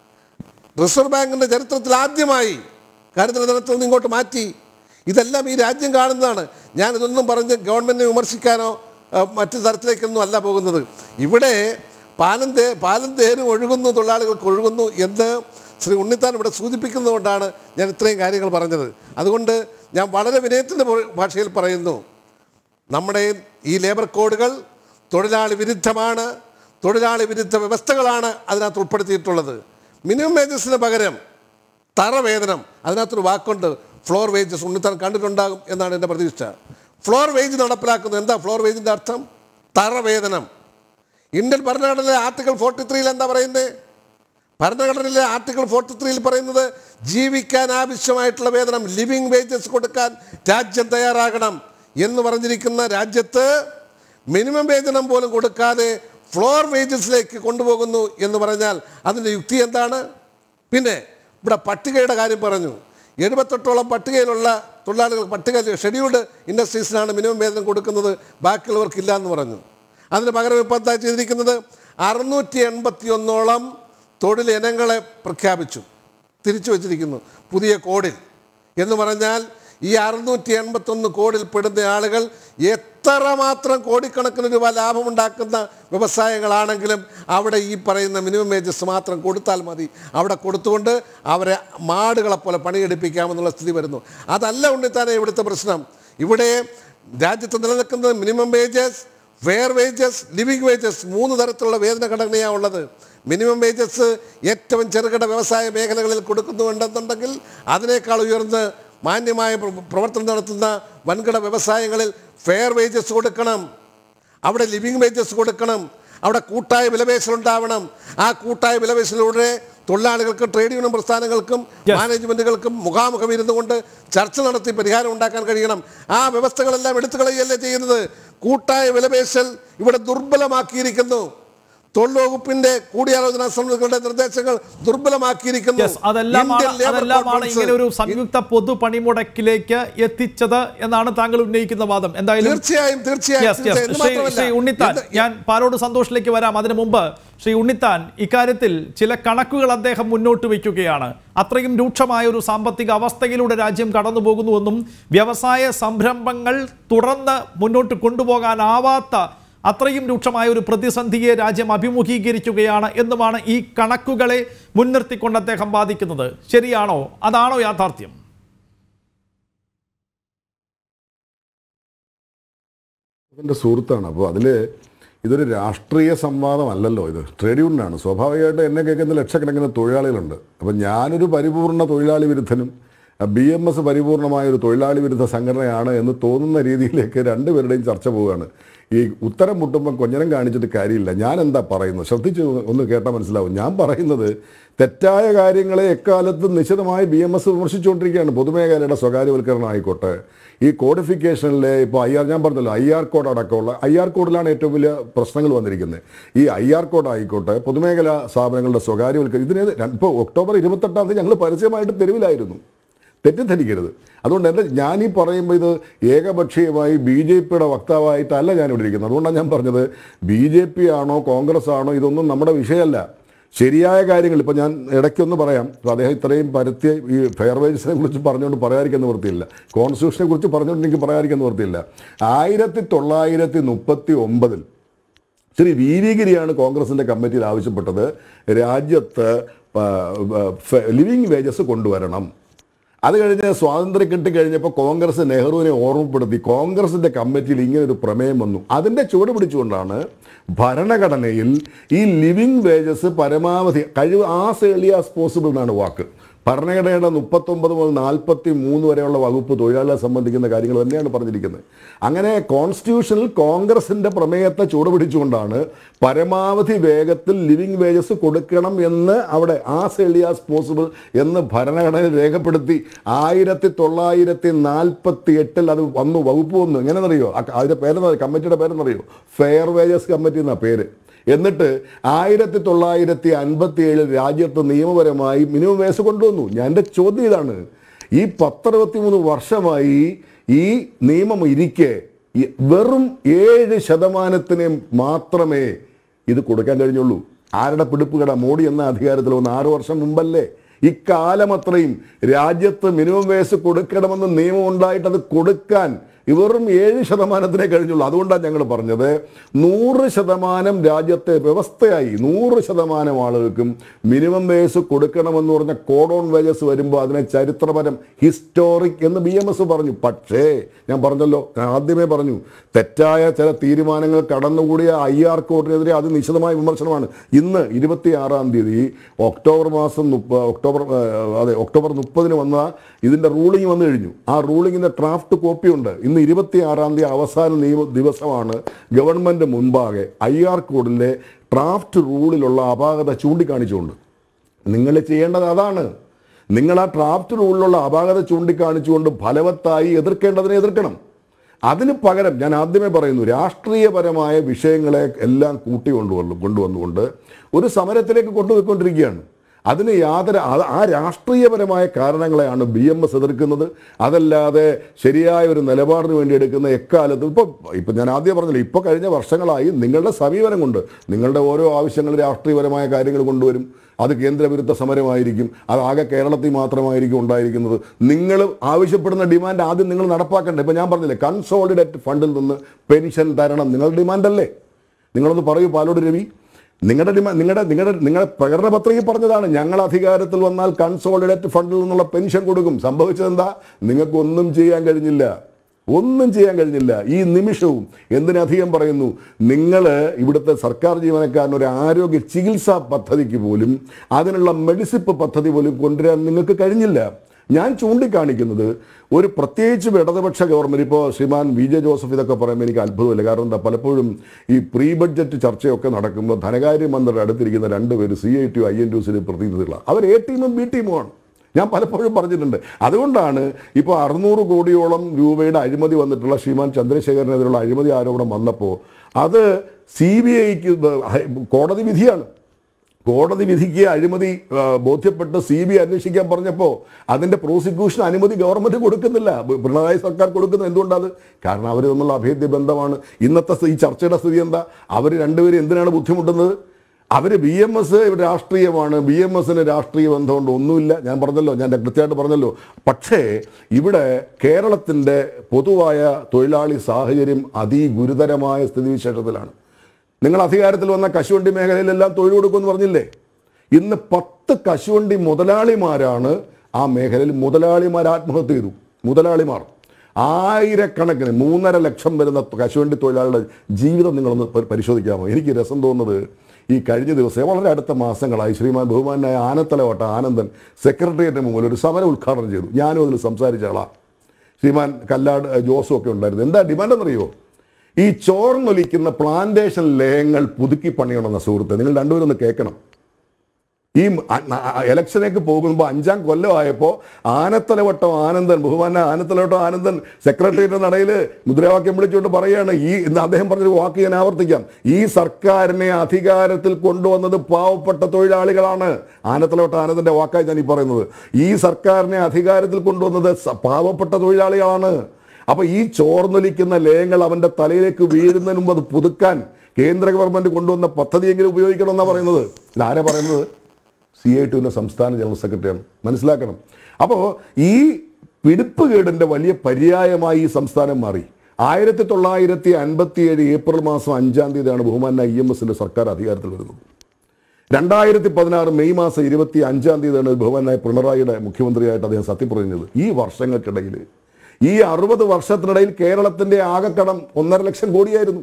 റിസർവ് ബാങ്കിൻ്റെ ചരിത്രത്തിൽ ആദ്യമായി കാര്യത്തിൽ ധനത്തിൽ നിന്ന് ഇങ്ങോട്ട് മാറ്റി ഇതെല്ലാം ഈ രാജ്യം കാണുന്നതാണ് ഞാനിതൊന്നും പറഞ്ഞ് ഗവൺമെൻറ്റിനെ വിമർശിക്കാനോ ആ, മറ്റു തരത്തിലേക്കൊന്നും അല്ല പോകുന്നത് ഇവിടെ പാലം തേ പാലം തേനും ഒഴുകുന്നു തൊഴിലാളികൾക്ക് ഒഴുകുന്നു എന്ന് ശ്രീ ഉണ്ണിത്താൻ ഇവിടെ സൂചിപ്പിക്കുന്നതുകൊണ്ടാണ് ഞാൻ ഇത്രയും കാര്യങ്ങൾ പറഞ്ഞത് അതുകൊണ്ട് ഞാൻ വളരെ വിനയത്തിൻ്റെ ഭാഷയിൽ പറയുന്നു നമ്മുടെ ഈ ലേബർ കോഡുകൾ തൊഴിലാളി വിരുദ്ധമാണ് തൊഴിലാളി വിരുദ്ധ വ്യവസ്ഥകളാണ് അതിനകത്ത് ഉൾപ്പെടുത്തിയിട്ടുള്ളത് മിനിമം വേജസിന് പകരം തറവേതനം അതിനകത്തൊരു വാക്കുണ്ട് ഫ്ലോർ വേജസ് ഉണ്ണിത്താൻ കണ്ടിട്ടുണ്ടാകും എന്നാണ് എൻ്റെ പ്രതീക്ഷ ഫ്ലോർ വേജ് നടപ്പിലാക്കുന്നത് എന്താ ഫ്ലോർ വേജിൻ്റെ അർത്ഥം തറവേതനം ഇന്ത്യൻ ഭരണഘടനയിലെ ആർട്ടിക്കിൾ ഫോർട്ടി ത്രീയിൽ എന്താ പറയുന്നത് ഭരണഘടനയിലെ ആർട്ടിക്കിൾ ഫോർട്ടി ത്രീയിൽ പറയുന്നത് ജീവിക്കാൻ ആവശ്യമായിട്ടുള്ള വേതനം ലിവിങ് വേജസ് കൊടുക്കാൻ രാജ്യം തയ്യാറാകണം എന്ന് പറഞ്ഞിരിക്കുന്ന രാജ്യത്ത് മിനിമം വേതനം പോലും കൊടുക്കാതെ ഫ്ലോർ വേജസിലേക്ക് കൊണ്ടുപോകുന്നു എന്ന് പറഞ്ഞാൽ അതിൻ്റെ യുക്തി എന്താണ് പിന്നെ ഇവിടെ പട്ടികയുടെ കാര്യം പറഞ്ഞു എഴുപത്തെട്ടോളം പട്ടികയിലുള്ള തൊഴിലാളികൾ പട്ടിക ഷെഡ്യൂൾഡ് ഇൻഡസ്ട്രീസിനാണ് മിനിമം വേതനം കൊടുക്കുന്നത് ബാക്കിയുള്ളവർക്കില്ല എന്ന് പറഞ്ഞു അതിന് പകരം ഇപ്പോൾ എന്താ ചെയ്തിരിക്കുന്നത് അറുന്നൂറ്റി എൺപത്തി ഒന്നോളം തൊഴിലിനങ്ങളെ പ്രഖ്യാപിച്ചു തിരിച്ചു വച്ചിരിക്കുന്നു പുതിയ കോഡിൽ എന്ന് പറഞ്ഞാൽ ഈ അറുന്നൂറ്റി എൺപത്തൊന്ന് കോടിൽ പെടുന്ന ആളുകൾ എത്രമാത്രം കോടിക്കണക്കിന് രൂപ ലാഭമുണ്ടാക്കുന്ന വ്യവസായങ്ങളാണെങ്കിലും അവിടെ ഈ പറയുന്ന മിനിമം വേജസ് മാത്രം കൊടുത്താൽ മതി അവിടെ കൊടുത്തുകൊണ്ട് അവരെ മാടുകളെ പോലെ പണിയെടുപ്പിക്കാമെന്നുള്ള സ്ഥിതി വരുന്നു അതല്ല ഉണ്ണിത്താനെ ഇവിടുത്തെ പ്രശ്നം ഇവിടെ രാജ്യത്ത് നിലനിൽക്കുന്നത് minimum wages fair wages living wages മൂന്ന് തരത്തിലുള്ള വേതന ഘടനയാണ് ഉള്ളത് മിനിമം വേജസ് ഏറ്റവും ചെറുകിട വ്യവസായ മേഖലകളിൽ കൊടുക്കുന്നുണ്ടെന്നുണ്ടെങ്കിൽ അതിനേക്കാൾ ഉയർന്ന് മാന്യമായ പ്ര- പ്രവർത്തനം നടത്തുന്ന വൻകിട വ്യവസായങ്ങളിൽ ഫെയർ വേജസ് കൊടുക്കണം അവിടെ ലിവിങ് വേജസ് കൊടുക്കണം അവിടെ കൂട്ടായ വിലപേശലുണ്ടാവണം ആ കൂട്ടായ വിലപേശലിലൂടെ തൊഴിലാളികൾക്കും ട്രേഡ് യൂണിയൻ പ്രസ്ഥാനങ്ങൾക്കും Yes. മാനേജ്മെന്റുകൾക്കും മുഖാമുഖം ഇരുന്നു കൊണ്ട് ചർച്ച നടത്തി പരിഹാരം ഉണ്ടാക്കാൻ കഴിയണം ആ വ്യവസ്ഥകളെല്ലാം എടുത്തു കളയല്ലേ ചെയ്യുന്നത് കൂട്ടായ വിലപേശൽ ഇവിടെ ദുർബലമാക്കിയിരിക്കുന്നു തൊഴിൽ വകുപ്പിന്റെ കൂടിയാലോചനാ സമിതികളുടെ നിർദ്ദേശങ്ങൾ ദുർബലമാക്കിയിരിക്കുന്നു യെസ് അതെല്ലാമാണ് ഇന്ത്യൻ ലേബർ അതെല്ലാമാണ് കോൺഫറൻസ് ഇങ്ങനെ ഒരു സംയുക്ത പൊതു പണിമുടക്കിലേക്ക് എത്തിച്ചത് എന്നാണ് താങ്കൾ ഉന്നയിക്കുന്ന വാദം എന്തായാലും തീർച്ചയായും തീർച്ചയായും യെസ് യെസ് തീർച്ചയായും. എന്ന് ശ്രീ മാത്രമല്ല, ശ്രീ ഉണ്ണിത്താൻ എന്ത്- ഞാൻ പാലോട് സന്തോഷിലേക്ക് വരാം അതിനു മുമ്പ് ശ്രീ ഉണ്ണിത്താൻ ഇക്കാര്യത്തിൽ ചില കണക്കുകൾ അദ്ദേഹം മുന്നോട്ട് വയ്ക്കുകയാണ് അത്രയും രൂക്ഷമായ ഒരു സാമ്പത്തിക അവസ്ഥയിലൂടെ രാജ്യം കടന്നു പോകുന്നുവെന്നും വ്യവസായ സംരംഭങ്ങൾ തുറന്ന് മുന്നോട്ട് കൊണ്ടുപോകാനാവാത്ത അത്രയും രൂക്ഷമായ ഒരു പ്രതിസന്ധിയെ രാജ്യം അഭിമുഖീകരിക്കുകയാണ് എന്നുമാണ് ഈ കണക്കുകളെ മുൻനിർത്തിക്കൊണ്ട് അദ്ദേഹം ബാധിക്കുന്നത് ശരിയാണോ അതാണോ യാഥാർത്ഥ്യം എൻ്റെ സുഹൃത്താണ് അപ്പോൾ അതിൽ ഇതൊരു രാഷ്ട്രീയ സംവാദമല്ലല്ലോ ഇത് ട്രേഡ് യൂണിയനാണ് സ്വാഭാവികമായിട്ട് എന്നെ കേൾക്കുന്ന ലക്ഷക്കണക്കിന് തൊഴിലാളികളുണ്ട് അപ്പം ഞാനൊരു പരിപൂർണ തൊഴിലാളി വിരുദ്ധനും ബി എം എസ് പരിപൂർണമായ ഒരു തൊഴിലാളി വിരുദ്ധ സംഘടനയാണ് എന്ന് തോന്നുന്ന രീതിയിലേക്ക് രണ്ടുപേരുടെയും ചർച്ച പോവുകയാണ് ഈ ഉത്തരം മുട്ടുമ്പം കൊഞ്ഞനം കാണിച്ചിട്ട് കാര്യമില്ല ഞാൻ എന്താ പറയുന്നത് ശ്രദ്ധിച്ച് ഒന്ന് കേട്ടാൽ മനസ്സിലാവും ഞാൻ പറയുന്നത് തെറ്റായ കാര്യങ്ങളെ എക്കാലത്തും നിശിതമായി ബി എം എസ് വിമർശിച്ചുകൊണ്ടിരിക്കുകയാണ് പൊതുമേഖലയുടെ സ്വകാര്യവൽക്കരണം ആയിക്കോട്ടെ ഈ കോഡിഫിക്കേഷനിലെ ഇപ്പോൾ ഐ ആർ ഞാൻ പറഞ്ഞല്ലോ ഐ ആർ കോഡ് അടക്കമുള്ള ഐ ആർ കോഡിലാണ് ഏറ്റവും വലിയ പ്രശ്നങ്ങൾ വന്നിരിക്കുന്നത് ഈ ഐ ആർ കോഡ് ആയിക്കോട്ടെ പൊതുമേഖലാ സ്ഥാപനങ്ങളുടെ സ്വകാര്യവൽക്കരണം ഇതിന് ഇപ്പോൾ ഒക്ടോബർ ഇരുപത്തെട്ടാം തീയതി ഞങ്ങൾ പരസ്യമായിട്ട് തെരുവിലായിരുന്നു തെറ്റിദ്ധരിക്കരുത് അതുകൊണ്ട് എൻ്റെ ഞാനീ പറയുമ്പോൾ ഇത് ഏകപക്ഷീയമായി ബി ജെ പിയുടെ വക്താവായിട്ടല്ല ഞാനിവിടെ ഇരിക്കുന്നത് അതുകൊണ്ടാണ് ഞാൻ പറഞ്ഞത് ബി ജെ പി ആണോ കോൺഗ്രസ് ആണോ ഇതൊന്നും നമ്മുടെ വിഷയമല്ല ശരിയായ കാര്യങ്ങൾ ഇപ്പോൾ ഞാൻ ഇടയ്ക്കൊന്ന് പറയാം ഇപ്പോൾ അദ്ദേഹം ഇത്രയും പരത്തിയ ഈ ഫെയർ വേജസിനെ കുറിച്ച് പറഞ്ഞുകൊണ്ട് പറയാതിരിക്കുന്ന നിവൃത്തിയില്ല കോൺസ്റ്റിറ്റ്യൂഷനെ കുറിച്ച് പറഞ്ഞുകൊണ്ട് എനിക്ക് പറയാതിരിക്കുന്ന നിവൃത്തിയില്ല ആയിരത്തി തൊള്ളായിരത്തി മുപ്പത്തി ഒമ്പതിൽ ശ്രീ വി വി ഗിരിയാണ് കോൺഗ്രസിൻ്റെ കമ്മിറ്റിയിൽ ആവശ്യപ്പെട്ടത് രാജ്യത്ത് ലിവിങ് വേജസ് കൊണ്ടുവരണം അത് കഴിഞ്ഞ് സ്വാതന്ത്ര്യം കിട്ടിക്കഴിഞ്ഞപ്പോൾ കോൺഗ്രസ് നെഹ്റുവിനെ ഓർമ്മപ്പെടുത്തി കോൺഗ്രസിൻ്റെ കമ്മിറ്റിയിൽ ഇങ്ങനെ ഒരു പ്രമേയം വന്നു അതിൻ്റെ ചുവട് പിടിച്ചുകൊണ്ടാണ് ഭരണഘടനയിൽ ഈ ലിവിങ് വേജസ് പരമാവധി കഴിവ് ആസ് ഏർലി ആസ് പോസിബിൾ എന്നാണ് വാക്ക് ഭരണഘടനയുടെ മുപ്പത്തൊമ്പത് മുതൽ നാൽപ്പത്തി മൂന്ന് വരെയുള്ള വകുപ്പ് തൊഴിലാളികളെ സംബന്ധിക്കുന്ന കാര്യങ്ങൾ തന്നെയാണ് പറഞ്ഞിരിക്കുന്നത് അങ്ങനെ കോൺസ്റ്റിറ്റ്യൂഷനിൽ കോൺഗ്രസിൻ്റെ പ്രമേയത്തെ ചൂടുപിടിച്ചുകൊണ്ടാണ് പരമാവധി വേഗത്തിൽ ലിവിങ് വേജസ് കൊടുക്കണം എന്ന് അവിടെ ആസ് എർലി ആസ് പോസിബിൾ എന്ന് ഭരണഘടനയിൽ രേഖപ്പെടുത്തി ആയിരത്തി തൊള്ളായിരത്തി നാൽപ്പത്തി എട്ടിൽ അത് വന്നു വകുപ്പ് വന്നു എങ്ങനെയെന്നറിയോ ആ- അതിൻ്റെ പേരെന്നറിയോ കമ്മിറ്റിയുടെ പേരെന്നറിയോ ഫെയർ വേജസ് കമ്മിറ്റി എന്നാ പേര് എന്നിട്ട് ആയിരത്തി തൊള്ളായിരത്തി അൻപത്തി ഏഴിൽ രാജ്യത്ത് നിയമപരമായി മിനിമം വേസ് കൊണ്ടുവന്നു ഞാൻ എൻ്റെ ചോദ്യം ഇതാണ് ഈ പത്തറുപത്തി മൂന്ന് വർഷമായി ഈ നിയമം ഇരിക്കെ ഈ വെറും ഏഴ് ശതമാനത്തിന് മാത്രമേ ഇത് കൊടുക്കാൻ കഴിഞ്ഞുള്ളൂ ആരുടെ പിടിപ്പുകട മോഡി എന്ന അധികാരത്തിൽ വന്ന് ആറു വർഷം മുമ്പല്ലേ ഇക്കാലം അത്രയും രാജ്യത്ത് മിനിമം വേസ് കൊടുക്കണമെന്ന് നിയമം ഉണ്ടായിട്ട് അത് കൊടുക്കാൻ വെറും ഏഴ് ശതമാനത്തിനെ കഴിഞ്ഞുള്ളൂ അതുകൊണ്ടാണ് ഞങ്ങൾ പറഞ്ഞത് നൂറ് ശതമാനം രാജ്യത്തെ വ്യവസ്ഥയായി നൂറ് ശതമാനം ആളുകൾക്കും മിനിമം വേസ് കൊടുക്കണമെന്ന് പറഞ്ഞ കോഡ് ഓൺ വേജസ് വരുമ്പോൾ അതിനെ ചരിത്രപരം ഹിസ്റ്റോറിക് എന്ന് ബി എം എസ് പറഞ്ഞു പക്ഷേ ഞാൻ പറഞ്ഞല്ലോ ഞാൻ ആദ്യമേ പറഞ്ഞു തെറ്റായ ചില തീരുമാനങ്ങൾ കടന്നുകൂടിയ ഐ ആർ കോർട്ടിനെതിരെ അത് നിശിതമായ വിമർശനമാണ് ഇന്ന് ഇരുപത്തി ആറാം തീയതി ഒക്ടോബർ മാസം മുപ്പ ഒക്ടോബർ ആ, അതെ ഒക്ടോബർ മുപ്പതിന് വന്ന ഇതിൻ്റെ റൂളിംഗ് വന്നു കഴിഞ്ഞു ആ റൂളിങ്ങിൻ്റെ ഡ്രാഫ്റ്റ് കോപ്പിയുണ്ട് ഇന്ന് ഇരുപത്തി ആറാം തീയതി അവസാന നിയമ ദിവസമാണ് ഗവൺമെൻറ് മുൻപാകെ ഐ ആർ കോഡിലെ ഡ്രാഫ്റ്റ് റൂളിലുള്ള അപാകത ചൂണ്ടിക്കാണിച്ചുകൊണ്ട് നിങ്ങൾ ചെയ്യേണ്ടത് അതാണ് നിങ്ങൾ ആ ഡ്രാഫ്റ്റ് റൂളിലുള്ള അപാകത ചൂണ്ടിക്കാണിച്ചുകൊണ്ട് ഫലവത്തായി എതിർക്കേണ്ടതിനെ എതിർക്കണം അതിന് പകരം ഞാൻ ആദ്യമേ പറയുന്നു രാഷ്ട്രീയപരമായ വിഷയങ്ങളെ എല്ലാം കൂട്ടി കൊണ്ടുവന്നു കൊണ്ടുവന്നുകൊണ്ട് ഒരു സമരത്തിലേക്ക് കൊണ്ടുപോയിക്കൊണ്ടിരിക്കുകയാണ് അതിന് യാതൊരു ആ- ആ രാഷ്ട്രീയപരമായ കാരണങ്ങളെയാണ് ബി എം എസ് എതിർക്കുന്നത് അതല്ലാതെ ശരിയായ ഒരു നിലപാടിന് വേണ്ടി എടുക്കുന്ന എക്കാലത്തും ഇപ്പോൾ ഇപ്പം ഞാൻ ആദ്യം പറഞ്ഞില്ല ഇപ്പോൾ കഴിഞ്ഞ വർഷങ്ങളായി നിങ്ങളുടെ സമീപനം കൊണ്ട് നിങ്ങളുടെ ഓരോ ആവശ്യങ്ങൾ രാഷ്ട്രീയപരമായ കാര്യങ്ങൾ കൊണ്ടുവരും അത് കേന്ദ്രവിരുദ്ധ സമരമായിരിക്കും അത് ആകെ കേരളത്തിൽ മാത്രമായിരിക്കും ഉണ്ടായിരിക്കുന്നത് നിങ്ങൾ ആവശ്യപ്പെടുന്ന ഡിമാൻഡ് ആദ്യം നിങ്ങൾ നടപ്പാക്കണ്ടേ ഇപ്പം ഞാൻ പറഞ്ഞില്ലേ കൺസോളിഡേറ്റ് ഫണ്ടിൽ നിന്ന് പെൻഷൻ തരണം നിങ്ങളുടെ ഡിമാൻഡല്ലേ നിങ്ങളൊന്ന് പറയൂ പാലോട് രവി നിങ്ങളുടെ ഡിമാ നിങ്ങളുടെ നിങ്ങളുടെ നിങ്ങളുടെ പ്രകടന പത്രികയിൽ പറഞ്ഞതാണ് ഞങ്ങൾ അധികാരത്തിൽ വന്നാൽ കൺസോളിഡേറ്റ് ഫണ്ടിൽ നിന്നുള്ള പെൻഷൻ കൊടുക്കും സംഭവിച്ചത് എന്താ നിങ്ങൾക്കൊന്നും ചെയ്യാൻ കഴിഞ്ഞില്ല ഒന്നും ചെയ്യാൻ കഴിഞ്ഞില്ല ഈ നിമിഷവും എന്തിനധികം പറയുന്നു നിങ്ങൾ ഇവിടുത്തെ സർക്കാർ ജീവനക്കാരന് ഒരു ആരോഗ്യ ചികിത്സാ പദ്ധതിക്ക് പോലും അതിനുള്ള മെഡിസിപ്പ് പദ്ധതി പോലും കൊണ്ടുവരാൻ നിങ്ങൾക്ക് കഴിഞ്ഞില്ല ഞാൻ ചൂണ്ടിക്കാണിക്കുന്നത് ഒരു പ്രത്യേകിച്ച് ഇടതുപക്ഷ ഗവൺമെൻറ് ഇപ്പോൾ ശ്രീമാൻ വി ജെ ജോസഫ് ഇതൊക്കെ പറയുമ്പോൾ എനിക്ക് അത്ഭുതമില്ല കാരണം എന്താ പലപ്പോഴും ഈ പ്രീ ബഡ്ജറ്റ് ചർച്ചയൊക്കെ നടക്കുമ്പോൾ ധനകാര്യമന്ത്രിയുടെ അടുത്തിരിക്കുന്ന രണ്ടുപേര് C I T I N T സിയുടെ പ്രതിനിധികളാണ് അവർ എ ടീമും ബി ടീമുമാണ് ഞാൻ പലപ്പോഴും പറഞ്ഞിട്ടുണ്ട് അതുകൊണ്ടാണ് ഇപ്പോൾ അറുന്നൂറ് കോടിയോളം രൂപയുടെ അഴിമതി വന്നിട്ടുള്ള ശ്രീമാൻ ചന്ദ്രശേഖരനെതിരെയുള്ള അഴിമതി ആരോപണം വന്നപ്പോൾ അത് സി ബി ഐക്ക് കോടതി വിധിയാണ് കോടതി വിധിക്ക് അഴിമതി ആ, ബോധ്യപ്പെട്ട് സി ബി അന്വേഷിക്കാൻ പറഞ്ഞപ്പോൾ അതിൻ്റെ പ്രോസിക്യൂഷൻ അനുമതി ഗവൺമെൻറ് കൊടുക്കുന്നില്ല ബ- പിണറായി സർക്കാർ കൊടുക്കുന്നത് എന്തുകൊണ്ടത് കാരണം അവർ തമ്മിലുള്ള അഭേദ്യ ബന്ധമാണ് ഇന്നത്തെ സ്ഥ- ഈ ചർച്ചയുടെ സ്ഥിതി എന്താ അവർ രണ്ടുപേരും എന്തിനാണ് ബുദ്ധിമുട്ടുന്നത് അവർ ബി എം എസ് രാഷ്ട്രീയമാണ് ബി എം എസിന് രാഷ്ട്രീയ ബന്ധമുണ്ട് ഒന്നുമില്ല ഞാൻ പറഞ്ഞല്ലോ ഞാൻ കൃത്യമായിട്ട് പറഞ്ഞല്ലോ പക്ഷേ ഇവിടെ കേരളത്തിൻ്റെ പൊതുവായ തൊഴിലാളി സാഹചര്യം അതിഗുരുതരമായ സ്ഥിതിവിശേഷത്തിലാണ് നിങ്ങൾ അധികാരത്തിൽ വന്ന കശുവണ്ടി മേഖലയിലെല്ലാം തൊഴിൽ കൊടുക്കുമെന്ന് പറഞ്ഞില്ലേ ഇന്ന് പത്ത് കശുവണ്ടി മുതലാളിമാരാണ് ആ മേഖലയിൽ മുതലാളിമാർ ആത്മഹത്യ ചെയ്തു മുതലാളിമാർ ആയിരക്കണക്കിന് മൂന്നര ലക്ഷം വരുന്ന കശുവണ്ടി തൊഴിലാളികളുടെ ജീവിതം നിങ്ങളൊന്ന് പരി- പരിശോധിക്കാമോ എനിക്ക് രസം തോന്നുന്നത് ഈ കഴിഞ്ഞ ദിവസം വളരെ അടുത്ത മാസങ്ങളായി ശ്രീമാൻ ബഹുമാനായ ആനത്തലവട്ട ആനന്ദൻ സെക്രട്ടേറിയറ്റിന് മുമ്പിൽ ഒരു സമരം ഉദ്ഘാടനം ചെയ്തു ഞാനും അതിൽ സംസാരിച്ച ആളാണ് ശ്രീമാൻ കല്ലാട് അഹ്, ജോസും ഒക്കെ ഉണ്ടായിരുന്നു എന്താ ഡിമാൻഡ് എന്നറിയോ ഈ ചോർന്നൊലിക്കുന്ന പ്ലാന്റേഷൻ ലയങ്ങൾ പുതുക്കി പണിയണമെന്ന സുഹൃത്തെ നിങ്ങൾ രണ്ടുപേരും ഒന്ന് കേൾക്കണം ഈ അ- അ- ഇലക്ഷനേക്ക് പോകുമ്പോൾ അഞ്ചാം കൊല്ലമായപ്പോൾ ആനത്തലവട്ടം ആനന്ദൻ ബഹുമാന ആനത്തലവട്ടം ആനന്ദൻ സെക്രട്ടേറിയറ്റ് നടയിൽ മുദ്രാവാക്യം വിളിച്ചുകൊണ്ട് പറയുകയാണ് ഈ ഇന്ന് അദ്ദേഹം പറഞ്ഞൊരു വാക്ക് ഞാൻ ആവർത്തിക്കാം ഈ സർക്കാരിനെ അധികാരത്തിൽ കൊണ്ടുവന്നത് പാവപ്പെട്ട തൊഴിലാളികളാണ് ആനത്തലവട്ട ആനന്ദന്റെ വാക്കായി ഞാൻ ഈ പറയുന്നത് ഈ സർക്കാരിനെ അധികാരത്തിൽ കൊണ്ടുവന്നത് സ- പാവപ്പെട്ട തൊഴിലാളികളാണ് അപ്പൊ ഈ ചോർന്നൊലിക്കുന്ന ലയങ്ങൾ അവന്റെ തലയിലേക്ക് വീഴുന്നതിന് മുമ്പ് അത് പുതുക്കാൻ കേന്ദ്ര ഗവൺമെന്റ് കൊണ്ടുവന്ന പദ്ധതിയെങ്കിലും ഉപയോഗിക്കണമെന്നാണ് പറയുന്നത് ഇതാരാ പറയുന്നത് സി ഐ ടുവിൻ്റെ സംസ്ഥാന ജനറൽ സെക്രട്ടറിയാണ് മനസ്സിലാക്കണം അപ്പോൾ ഈ പിടിപ്പുകേടിൻ്റെ വലിയ പര്യായമായി ഈ സംസ്ഥാനം മാറി ആയിരത്തി തൊള്ളായിരത്തി അൻപത്തി ഏഴ് ഏപ്രിൽ മാസം അഞ്ചാം തീയതിയാണ് ബഹുമാന ഐ എം എസിൻ്റെ സർക്കാർ അധികാരത്തിൽ വരുന്നത് രണ്ടായിരത്തി പതിനാറ് മെയ് മാസം ഇരുപത്തി അഞ്ചാം തീയതിയാണ് ബഹുമാനായ പിണറായിയുടെ മുഖ്യമന്ത്രിയായിട്ട് അദ്ദേഹം സത്യപ്രതിജ്ഞത് ഈ വർഷങ്ങൾക്കിടയിൽ ഈ അറുപത് വർഷത്തിനിടയിൽ കേരളത്തിന്റെ ആകെക്കടം ഒന്നര ലക്ഷം കോടിയായിരുന്നു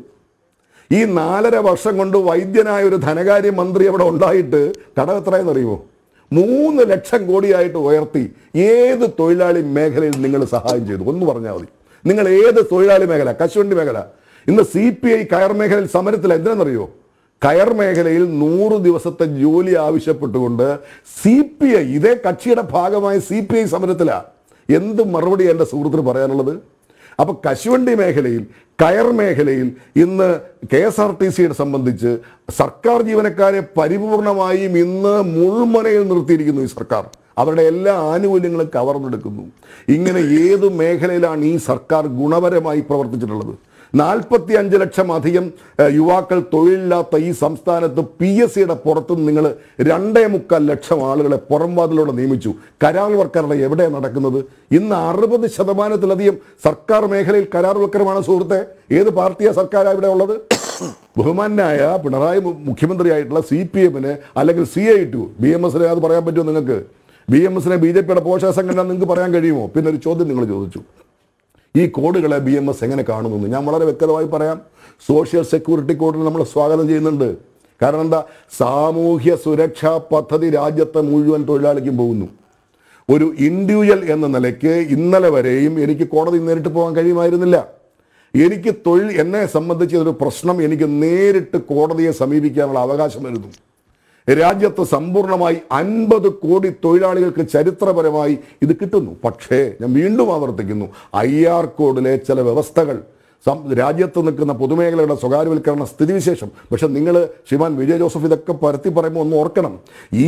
ഈ നാലര വർഷം കൊണ്ട് വൈദ്യനായ ഒരു ധനകാര്യ മന്ത്രി അവിടെ ഉണ്ടായിട്ട് കടം എത്രയെന്ന് അറിയുമോ മൂന്ന് ലക്ഷം കോടിയായിട്ട് ഉയർത്തി ഏത് തൊഴിലാളി മേഖലയിൽ നിങ്ങൾ സഹായം ചെയ്തു ഒന്ന് പറഞ്ഞാൽ മതി നിങ്ങൾ ഏത് തൊഴിലാളി മേഖല കശുവണ്ടി മേഖല ഇന്ന് സി പി ഐ കയർ മേഖലയിൽ സമരത്തിൽ എന്തിനെന്നറിയോ കയർ മേഖലയിൽ നൂറ് ദിവസത്തെ ജോലി ആവശ്യപ്പെട്ടുകൊണ്ട് സി പി ഐ ഇതേ കക്ഷിയുടെ ഭാഗമായ സി പി ഐ സമരത്തിലാണ് എന്ത് മറുപടി എൻ്റെ സുഹൃത്തിന് പറയാനുള്ളത് അപ്പൊ കശുവണ്ടി മേഖലയിൽ കയർ മേഖലയിൽ ഇന്ന് കെ എസ് ആർ ടി സിയെ സംബന്ധിച്ച് സർക്കാർ ജീവനക്കാരെ പരിപൂർണമായും ഇന്ന് മുൾമുനയിൽ നിർത്തിയിരിക്കുന്നു ഈ സർക്കാർ അവരുടെ എല്ലാ ആനുകൂല്യങ്ങളും കവർന്നെടുക്കുന്നു ഇങ്ങനെ ഏത് മേഖലയിലാണ് ഈ സർക്കാർ ഗുണപരമായി പ്രവർത്തിച്ചിട്ടുള്ളത് നാൽപ്പത്തി അഞ്ച് ലക്ഷം അധികം ഏഹ്, യുവാക്കൾ തൊഴിലില്ലാത്ത ഈ സംസ്ഥാനത്ത് പി എസ് സിയുടെ പുറത്ത് നിങ്ങൾ രണ്ടേ മുക്കാൽ ലക്ഷം ആളുകളെ പുറംവാതിലൂടെ നിയമിച്ചു കരാർവൽക്കരണം എവിടെയാണ് നടക്കുന്നത് ഇന്ന് അറുപത് ശതമാനത്തിലധികം സർക്കാർ മേഖലയിൽ കരാർവൽക്കരമാണ് സുഹൃത്തെ ഏത് പാർട്ടിയാ സർക്കാർ ഇവിടെ ഉള്ളത് ബഹുമാനായ പിണറായി മു- മുഖ്യമന്ത്രിയായിട്ടുള്ള സി പി എമ്മിന് അല്ലെങ്കിൽ C I T U B M എസിനെ അത് പറയാൻ പറ്റുമോ നിങ്ങൾക്ക് ബി എം എസിനെ ബി ജെ പിയുടെ പോഷക സംഘടന നിങ്ങൾക്ക് പറയാൻ കഴിയുമോ പിന്നെ ഒരു ചോദ്യം നിങ്ങൾ ചോദിച്ചു ഈ കോഡുകളെ ബി എം എസ് എങ്ങനെ കാണുന്നു എന്ന് ഞാൻ വളരെ വ്യക്തമായി പറയാം സോഷ്യൽ സെക്യൂരിറ്റി കോഡിന് നമ്മൾ സ്വാഗതം ചെയ്യുന്നുണ്ട് കാരണം എന്താ സാമൂഹ്യ സുരക്ഷാ പദ്ധതി രാജ്യത്തെ മുഴുവൻ തൊഴിലാളിക്കും പോകുന്നു ഒരു ഇൻഡിവിജ്വൽ എന്ന നിലയ്ക്ക് ഇന്നലെ വരെയും എനിക്ക് കോടതി നേരിട്ട് പോകാൻ കഴിയുമായിരുന്നില്ല എനിക്ക് തൊഴിൽ എന്നെ സംബന്ധിച്ച് ഒരു പ്രശ്നം എനിക്ക് നേരിട്ട് കോടതിയെ സമീപിക്കാനുള്ള അവകാശമായിരുന്നു രാജ്യത്ത് സമ്പൂർണ്ണമായി അൻപത് കോടി തൊഴിലാളികൾക്ക് ചരിത്രപരമായി ഇത് കിട്ടുന്നു പക്ഷേ ഞാൻ വീണ്ടും ആവർത്തിക്കുന്നു ഐ ആർ കോഡിലെ ചില വ്യവസ്ഥകൾ സം- രാജ്യത്ത് നിൽക്കുന്ന പൊതുമേഖലയുടെ സ്വകാര്യവൽക്കരണ സ്ഥിതിവിശേഷം പക്ഷെ നിങ്ങൾ ശ്രീമാൻ വിജയ ജോസഫ് ഇതൊക്കെ പരത്തി പറയുമ്പോൾ ഒന്ന് ഓർക്കണം ഈ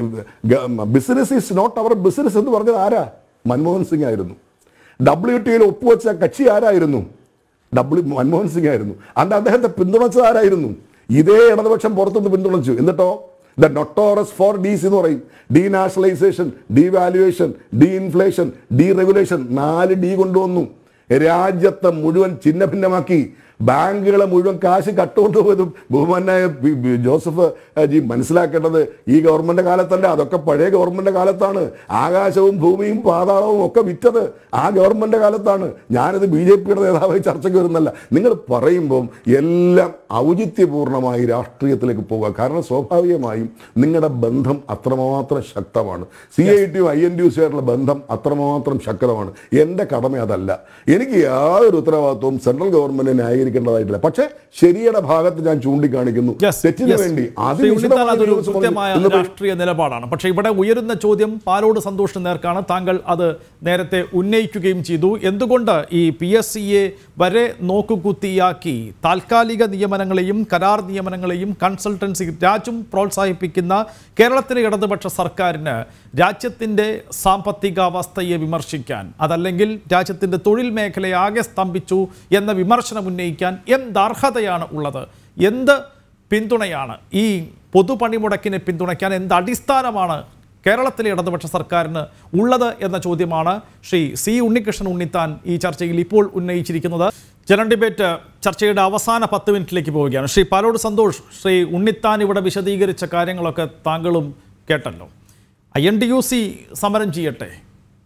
business is not our business എന്ന് പറഞ്ഞത് ആരാ മൻമോഹൻ സിംഗ് ആയിരുന്നു ഡബ്ല്യു ടിയിൽ ഒപ്പുവെച്ച കക്ഷി ആരായിരുന്നു ഡബ്ല്യു മൻമോഹൻ സിംഗ് ആയിരുന്നു അന്ന് അദ്ദേഹത്തെ പിന്തുണച്ചത് ആരായിരുന്നു ഇതേ ഇടതുപക്ഷം പുറത്തുനിന്ന് പിന്തുണച്ചു എന്നിട്ടോ ദ നൊട്ടോറസ് ഫോർ ഡീസ് എന്ന് പറയും denationalisation devaluation deinflation deregulation നാല് ഡി കൊണ്ടുവന്നു രാജ്യത്തെ മുഴുവൻ ചിഹ്ന ഭിന്നമാക്കി ബാങ്കുകളെ മുഴുവൻ കാശ് കട്ടുകൊണ്ടുപോയതും ബഹുമാനായ ബി- ബി- ജോസഫ് ഏഹ്, ജി മനസ്സിലാക്കേണ്ടത് ഈ ഗവൺമെന്റ് കാലത്തല്ല അതൊക്കെ പഴയ ഗവൺമെന്റ് കാലത്താണ് ആകാശവും ഭൂമിയും പാതാളവും ഒക്കെ വിറ്റത് ആ ഗവൺമെന്റ് കാലത്താണ് ഞാനിത് ബി ജെ പിയുടെ നേതാവായി ചർച്ചയ്ക്ക് വരുന്നല്ല നിങ്ങൾ പറയുമ്പം എല്ലാം ഔചിത്യപൂർണമായി രാഷ്ട്രീയത്തിലേക്ക് പോകുക കാരണം സ്വാഭാവികമായും നിങ്ങളുടെ ബന്ധം അത്രമാത്രം ശക്തമാണ് സി ഐ ടിയും ഐ എൻ ഡി ആയിട്ടുള്ള ബന്ധം അത്രമാത്രം ശക്തമാണ് എൻ്റെ കടമ അതല്ല എനിക്ക് യാതൊരു ഉത്തരവാദിത്വവും സെൻട്രൽ ഗവൺമെന്റ് ന്യായീകരിക്കേണ്ടതായിട്ടില്ല പക്ഷേ ശരിയുടെ ഭാഗത്ത് ഞാൻ ചൂണ്ടിക്കാണിക്കുന്നു Yes, തെറ്റിന് yes. വേണ്ടി ശ്രീ ഉണ്ണിത്താൻ അതൊരു ദിവസം കൃത്യമായ ഇന്ന് രാഷ്ട്രീയ നിലപാടാണ് പക്ഷേ ഇവിടെ ഉയരുന്ന ചോദ്യം പാലോട് സന്തോഷിന് നേർക്കാണ് താങ്കൾ അത് നേരത്തെ ഉന്നയിക്കുകയും ചെയ്തു എന്തുകൊണ്ട് ഈ പി എസ് സിയെ വരെ നോക്കുകുത്തിയാക്കി താൽക്കാലിക നിയമനങ്ങളെയും കരാർ നിയമനങ്ങളെയും കൺസൾട്ടൻസി രാജ്യം പ്രോത്സാഹിപ്പിക്കുന്ന കേരളത്തിലെ ഇടതുപക്ഷ സർക്കാരിന് രാജ്യത്തിൻ്റെ സാമ്പത്തികാവസ്ഥയെ വിമർശിക്കാൻ അതല്ലെങ്കിൽ രാജ്യത്തിൻ്റെ തൊഴിൽ മേഖലയെ ആകെ സ്തംഭിച്ചു എന്ന വിമർശനം ഉന്നയിക്കാൻ എന്ത് അർഹതയാണ് ഉള്ളത് എന്ത് പിന്തുണയാണ് ഈ പൊതുപണിമുടക്കിനെ പിന്തുണയ്ക്കാൻ എന്ത് അടിസ്ഥാനമാണ് കേരളത്തിലെ ഇടതുപക്ഷ സർക്കാരിന് ഉള്ളത് എന്ന ചോദ്യമാണ് ശ്രീ സി ഉണ്ണികൃഷ്ണൻ ഉണ്ണിത്താൻ ഈ ചർച്ചയിൽ ഇപ്പോൾ ഉന്നയിച്ചിരിക്കുന്നത് ജനറൽ ഡിബേറ്റ് ചർച്ചയുടെ അവസാന പത്ത് മിനിറ്റിലേക്ക് പോവുകയാണ് ശ്രീ പാലോട് സന്തോഷ് ശ്രീ ഉണ്ണിത്താൻ ഇവിടെ വിശദീകരിച്ച കാര്യങ്ങളൊക്കെ താങ്കളും കേട്ടല്ലോ I N D U C സമരം ചെയ്യട്ടെ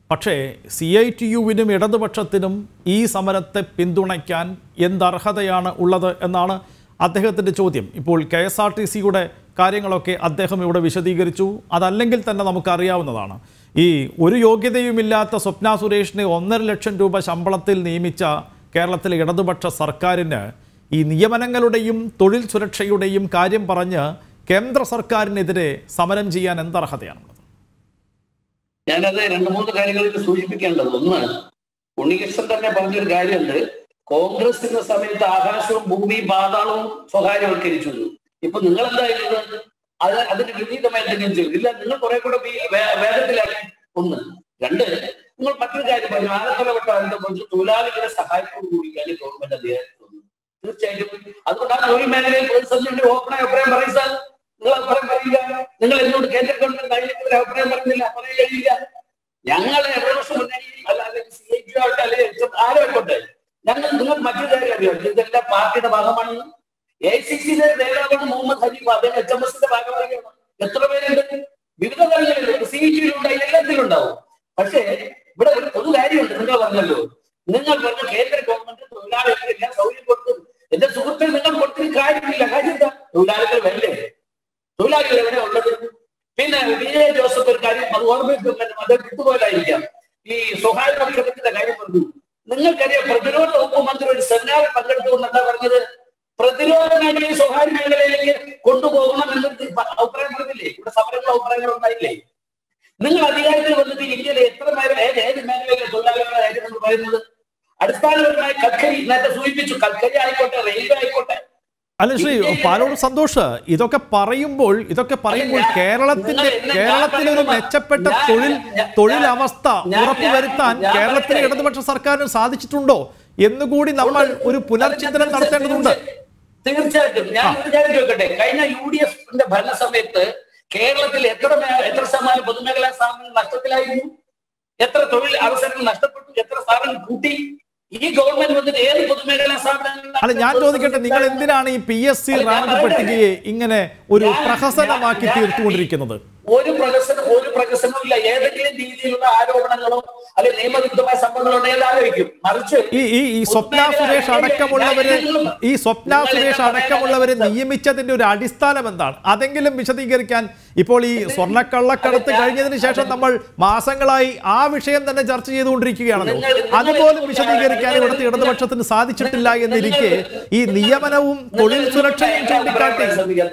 പക്ഷേ സി ഐ ടി യുവിനും ഇടതുപക്ഷത്തിനും ഈ സമരത്തെ പിന്തുണയ്ക്കാൻ എന്തർഹതയാണ് ഉള്ളത് എന്നാണ് അദ്ദേഹത്തിൻ്റെ ചോദ്യം ഇപ്പോൾ കെ എസ് ആർ ടി സിയുടെ കാര്യങ്ങളൊക്കെ അദ്ദേഹം ഇവിടെ വിശദീകരിച്ചു അതല്ലെങ്കിൽ തന്നെ നമുക്കറിയാവുന്നതാണ് ഈ ഒരു യോഗ്യതയുമില്ലാത്ത സ്വപ്ന സുരേഷിനെ ഒന്നര ലക്ഷം രൂപ ശമ്പളത്തിൽ നിയമിച്ച കേരളത്തിലെ ഇടതുപക്ഷ സർക്കാരിന് ഈ നിയമനങ്ങളുടെയും തൊഴിൽ സുരക്ഷയുടെയും കാര്യം പറഞ്ഞ് കേന്ദ്ര സർക്കാരിനെതിരെ സമരം ചെയ്യാൻ എന്തർഹതയാണുള്ളത് ഞാനത് രണ്ട് മൂന്ന് കാര്യങ്ങളിൽ സൂചിപ്പിക്കേണ്ടത് ഒന്ന് ഉണ്ണികൃഷ്ണൻ തന്നെ പറഞ്ഞൊരു കാര്യമുണ്ട് കോൺഗ്രസിന്റെ സമയത്ത് ആകാശവും ഭൂമിയും പാതാളവും സ്വകാര്യവൽക്കരിച്ചു എന്ന്. ഇപ്പൊ നിങ്ങൾ എന്താ ചെയ്യുന്നത് അത് അതിന് വിപരീതമായി എന്തെങ്കിലും ചെയ്തു ഇല്ല നിങ്ങൾ കുറെ കൂടെ വേ- വേ- വേഗത്തിലാക്കി ഒന്ന് രണ്ട് നിങ്ങൾ മറ്റൊരു കാര്യം പറഞ്ഞു ആലത്തലവട്ട കുറിച്ച് തൊഴിലാളികളെ സഹായത്തോട് കൂടിയാണ് ഗവൺമെന്റ് അധികാരത്തിൽ വന്നത് തീർച്ചയായിട്ടും അതുകൊണ്ടാണ് തൊഴിൽ മേഖലയിൽ പ്രതിസന്ധി ഓപ്പണായി അഭിപ്രായം പറയും സാർ നിങ്ങൾ അഭിപ്രായം പറയില്ല നിങ്ങൾ എന്നോട് കേന്ദ്ര ഗവൺമെന്റ് കാര്യത്തിൽ അഭിപ്രായം പറയുന്നില്ല പറയാൻ കഴിയില്ല ഞങ്ങൾ ഇടതുപക്ഷ മുന്നണി അല്ലാതെ സി ഐ ടി ആവട്ടെ അല്ലെങ്കിൽ ആരും ആയിക്കോട്ടെ ഞങ്ങൾ നിങ്ങൾ മറ്റൊരു കാര്യം അറിയാം ഇതെല്ലാം പാർട്ടിയുടെ ഭാഗമാണെന്ന് എ സി സിയുടെ നേതാവാണ് മുഹമ്മദ് ഹനീഫ് അദ്ദേഹം എച്ച് എം എസിന്റെ ഭാഗമായാണ് എത്ര പേരുണ്ട് വിവിധ തലങ്ങളിലുണ്ട് സി ടി ഉണ്ടായി എല്ലാത്തിലും ഉണ്ടാവും പക്ഷേ ഇവിടെ ഒരു പൊതു കാര്യമുണ്ട് നിങ്ങൾ പറഞ്ഞല്ലോ നിങ്ങൾ പറഞ്ഞ കേന്ദ്ര ഗവൺമെന്റ് തൊഴിലാളികൾക്ക് എല്ലാം സൗകര്യം കൊടുക്കും എന്റെ സുഹൃത്തിൽ നിങ്ങൾ കൊടുത്തിട്ട് കാര്യമില്ല കാര്യം എന്താ തൊഴിലാളികൾ വേണ്ടേ തൊഴിലാളികൾ എവിടെ ഉള്ളത് പിന്നെ വി എ ജോസഫ് ഒരു കാര്യം അത് ഓർമ്മിപ്പിക്കും അത് വിട്ടുപോലായിരിക്കാം ഈ സ്വകാര്യവൽക്കരണത്തിന്റെ കാര്യം പറഞ്ഞു നിങ്ങൾക്കറിയാം പ്രതിരോധ വകുപ്പ് മന്ത്രി ഒരു സെമിനാറിൽ പങ്കെടുത്തുകൊണ്ട് എന്താ പറഞ്ഞത് പ്രതിരോധ മേഖലയെ സ്വകാര്യ മേഖലയിലേക്ക് കൊണ്ടുപോകണം എന്നൊരു അഭിപ്രായം പറഞ്ഞില്ലേ ഇവിടെ സമരങ്ങൾ അഭിപ്രായങ്ങൾ ഉണ്ടായില്ലേ നിങ്ങൾ അധികാരത്തിൽ വന്നിട്ട് ഇന്ത്യയിലെ എത്ര മേഖല ഏത് ഏത് മേഖലയിലെ തൊഴിലാളികളെ കാര്യം നമ്മൾ പറയുന്നത് അടിസ്ഥാനപരമായി കൽക്കരി നേരത്തെ സൂചിപ്പിച്ചു കൽക്കരി ആയിക്കോട്ടെ റെയിൽവേ ആയിക്കോട്ടെ അല്ല ശ്രീ പാലോട് സന്തോഷ് ഇതൊക്കെ പറയുമ്പോൾ ഇതൊക്കെ പറയുമ്പോൾ ഞാൻ- കേരളത്തിന്റെ നിങ്ങൾ എന്നെ- ഞാൻ കേരളത്തിലെ ഒരു പറയുന്നത് മെച്ചപ്പെട്ട ഞാൻ- തൊഴിൽ ഞാൻ- തൊഴിലവസ്ഥ ഞാൻ- ഉറപ്പുവരുത്താൻ ഞാൻ- കേരളത്തിലെ ഞാൻ- ഇടതുപക്ഷ സർക്കാരിന് സാധിച്ചിട്ടുണ്ടോ എന്നുകൂടി നമ്മൾ ഒരു പുനർചിന്തനം നടത്തേണ്ടതുണ്ട് തീർച്ചയായിട്ടും ഞാൻ ഒരു കാര്യം ചോദിക്കട്ടെ കഴിഞ്ഞ യു ഡി എഫിന്റെ ഭരണസമയത്ത് കേരളത്തിൽ എത്ര മേ- എത്ര ശതമാനം പൊതുമേഖലാ സ്ഥാപനങ്ങൾ നഷ്ടത്തിലായിരുന്നു എത്ര തൊഴിൽ അവസരങ്ങൾ നഷ്ടപ്പെട്ടു എത്ര സ്ഥാപനങ്ങൾ കൂട്ടി ഈ ഗവൺമെന്റ് വന്നിട്ട് ഏത് പൊതുമേഖലാ സ്ഥാപനങ്ങൾ അല്ല ഞാൻ ചോദിക്കട്ടെ നിങ്ങൾ എന്തിനാണ് ഈ പി എസ് സി അല്ല, ഞാൻ റാങ്ക് പറയട്ടെ. പട്ടികയെ ഇങ്ങനെ ഒരു ഞാൻ- പ്രഹസനമാക്കി ഞാൻ- തീർത്തുകൊണ്ടിരിക്കുന്നത് ഒരു പ്രകസനം ഒരു പ്രകസനവും ഇല്ല ഏതെങ്കിലും രീതിയിലുള്ള ആരോപണങ്ങളോ അല്ലെങ്കിൽ നിയമവിരുദ്ധമായ സംഭവങ്ങളോ ഉണ്ടെങ്കിൽ ആലോചിക്കും മറിച്ച് ഈ ഈ ഈ സ്വപ്ന സുരേഷ് അടക്കമുള്ളവര് ഈ സ്വപ്ന സുരേഷ് അടക്കമുള്ളവരെ നിയമിച്ചതിന്റെ ഒരു അടിസ്ഥാനം എന്താണ് അതെങ്കിലും വിശദീകരിക്കാൻ ഇപ്പോൾ ഈ സ്വർണ്ണക്കള്ളക്കടത്ത് കഴിഞ്ഞതിന് ശേഷം നമ്മൾ മാസങ്ങളായി ആ വിഷയം തന്നെ ചർച്ച ചെയ്തുകൊണ്ടിരിക്കുകയാണല്ലോ അതുപോലും വിശദീകരിക്കാൻ ഇവിടുത്തെ ഇടതുപക്ഷത്തിന് സാധിച്ചിട്ടില്ല എന്നിരിക്കെ ഈ നിയമനവും തൊഴിൽ സുരക്ഷയും ചൂണ്ടിക്കാട്ടി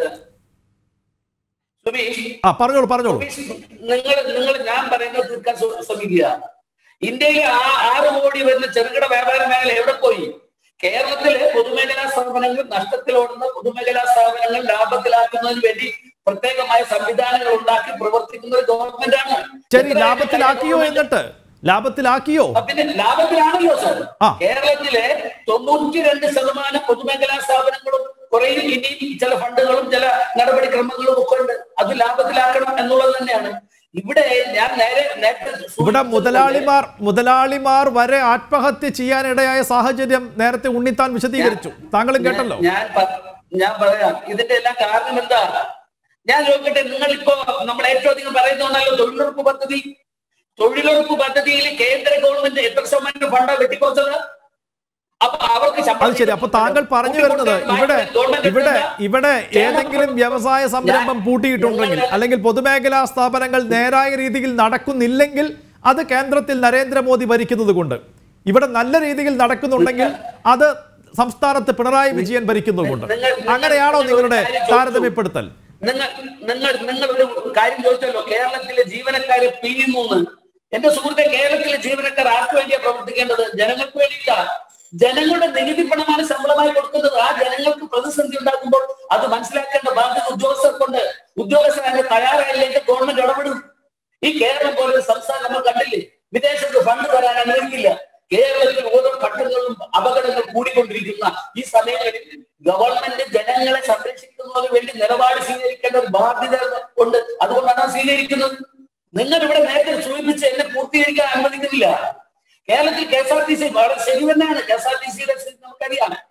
സുമേഷ് ആ പറഞ്ഞോളൂ പറഞ്ഞോളൂ നിങ്ങൾ നിങ്ങൾ ഞാൻ പറയുന്നത് തീർക്കാൻ ശ്ര- ശ്രമിക്കുക ഇന്ത്യയിലെ ആ ആറ് കോടി വരുന്ന ചെറുകിട വ്യാപാര മേഖല എവിടെ പോയി കേരളത്തിലെ പൊതുമേഖലാ സ്ഥാപനങ്ങൾ നഷ്ടത്തിലോടുന്ന പൊതുമേഖലാ സ്ഥാപനങ്ങൾ ലാഭത്തിലാക്കുന്നതിന് വേണ്ടി പ്രത്യേകമായ സംവിധാനങ്ങൾ ഉണ്ടാക്കി പ്രവർത്തിക്കുന്ന ഒരു ഗവൺമെന്റ് ആണ് ശരി ലാഭത്തിലാക്കിയോ എന്നിട്ട് ലാഭത്തിലാക്കിയോ പിന്നെ ലാഭത്തിലാണല്ലോ സാർ ആ. കേരളത്തിലെ തൊണ്ണൂറ്റി രണ്ട് ശതമാനം പൊതുമേഖലാ സ്ഥാപനങ്ങളും കുറേയും ഇനിയും ചില ഫണ്ടുകളും ചില നടപടിക്രമങ്ങളും ഒക്കെ ഉണ്ട് അത് ലാഭത്തിലാക്കണം എന്നുള്ളത് തന്നെയാണ് ഇവിടെ ഞാൻ നേരെ നേരത്തെ ഇവിടെ മുതലാളിമാർ മുതലാളിമാർ വരെ ആത്മഹത്യ ചെയ്യാനിടയായ സാഹചര്യം നേരത്തെ ഉണ്ണിത്താൻ വിശദീകരിച്ചു താങ്കളും കേട്ടല്ലോ ഞാൻ- ഞാൻ പ- ഞാൻ പറയാം ഇതിന്റെ എല്ലാം കാരണം എന്താ ഞാൻ ചോദിക്കട്ടെ നിങ്ങൾ ഇപ്പോ നമ്മൾ ഏറ്റവും അധികം പറയുന്നതാണല്ലോ തൊഴിലുറപ്പ് പദ്ധതി തൊഴിലുറപ്പ് പദ്ധതിയിൽ കേന്ദ്ര ഗവൺമെന്റ് എത്ര ശതമാനം ഫണ്ടാ വെട്ടിക്കുറച്ചത് അപ്പൊ അവർക്ക് ശമ്പളം അത് ശരി അപ്പൊ താങ്കൾ പറഞ്ഞു വരുന്നത് ഇവിടെ ഇവിടെ ഇവിടെ ഏതെങ്കിലും വ്യവസായ സംരംഭം പൂട്ടിയിട്ടുണ്ടെങ്കിൽ അല്ലെങ്കിൽ പൊതുമേഖലാ സ്ഥാപനങ്ങൾ നേരായ രീതിയിൽ നടക്കുന്നില്ലെങ്കിൽ അത് കേന്ദ്രത്തിൽ നരേന്ദ്രമോദി ഭരിക്കുന്നത് കൊണ്ട് ഇവിടെ നല്ല രീതിയിൽ നടക്കുന്നുണ്ടെങ്കിൽ അത് സംസ്ഥാനത്ത് പിണറായി വിജയൻ ഭരിക്കുന്നത് കൊണ്ട് അങ്ങനെയാണോ നിങ്ങളുടെ താരതമ്യപ്പെടുത്തൽ നിങ്ങൾ നിങ്ങൾ നിങ്ങൾ ഒരു കാര്യം ചോദിച്ചല്ലോ കേരളത്തിലെ ജീവനക്കാരെ പിരിയുന്നു എന്ന്. എന്റെ സുഹൃത്തെ കേരളത്തിലെ ജീവനക്കാർ ആർക്ക് വേണ്ടിയാ പ്രവർത്തിക്കേണ്ടത് ജനങ്ങൾക്ക് വേണ്ടിയില്ല ജനങ്ങളുടെ നികുതി പണമാണ് ശമ്പളമായി കൊടുക്കുന്നത് ആ ജനങ്ങൾക്ക് പ്രതിസന്ധി ഉണ്ടാക്കുമ്പോൾ അത് മനസ്സിലാക്കേണ്ട ബാധ്യത ഉദ്യോഗസ്ഥർക്കുണ്ട് ഉദ്യോഗസ്ഥർ അതിന് തയ്യാറായില്ലെങ്കിൽ ഗവൺമെന്റ് ഇടപെടും ഈ കേരളം പോലെ ഒരു സംസ്ഥാനം നമ്മൾ കണ്ടില്ലേ വിദേശത്ത് ഫണ്ട് തരാൻ അനുവദിക്കില്ല കേരളത്തിൽ ഓരോ ഘട്ടങ്ങളിലും അപകടങ്ങൾ കൂടിക്കൊണ്ടിരിക്കുന്ന ഈ സമയങ്ങളിൽ ഗവൺമെന്റ് ജനങ്ങളെ സംരക്ഷിക്കുന്നതിന് വേണ്ടി നിലപാട് സ്വീകരിക്കേണ്ട ഒരു ബാധ്യത ഉണ്ട് അതുകൊണ്ടാണ് അത് സ്വീകരിക്കുന്നത് നിങ്ങൾ ഇവിടെ നേരത്തെ സൂചിപ്പിച്ച് എന്നെ പൂർത്തീകരിക്കാൻ അനുവദിക്കുന്നില്ല കേരളത്തിൽ K S R T C വളരെ ശരി തന്നെയാണ് കെ എസ് ആർ ടി സിയുടെ നമുക്കറിയാം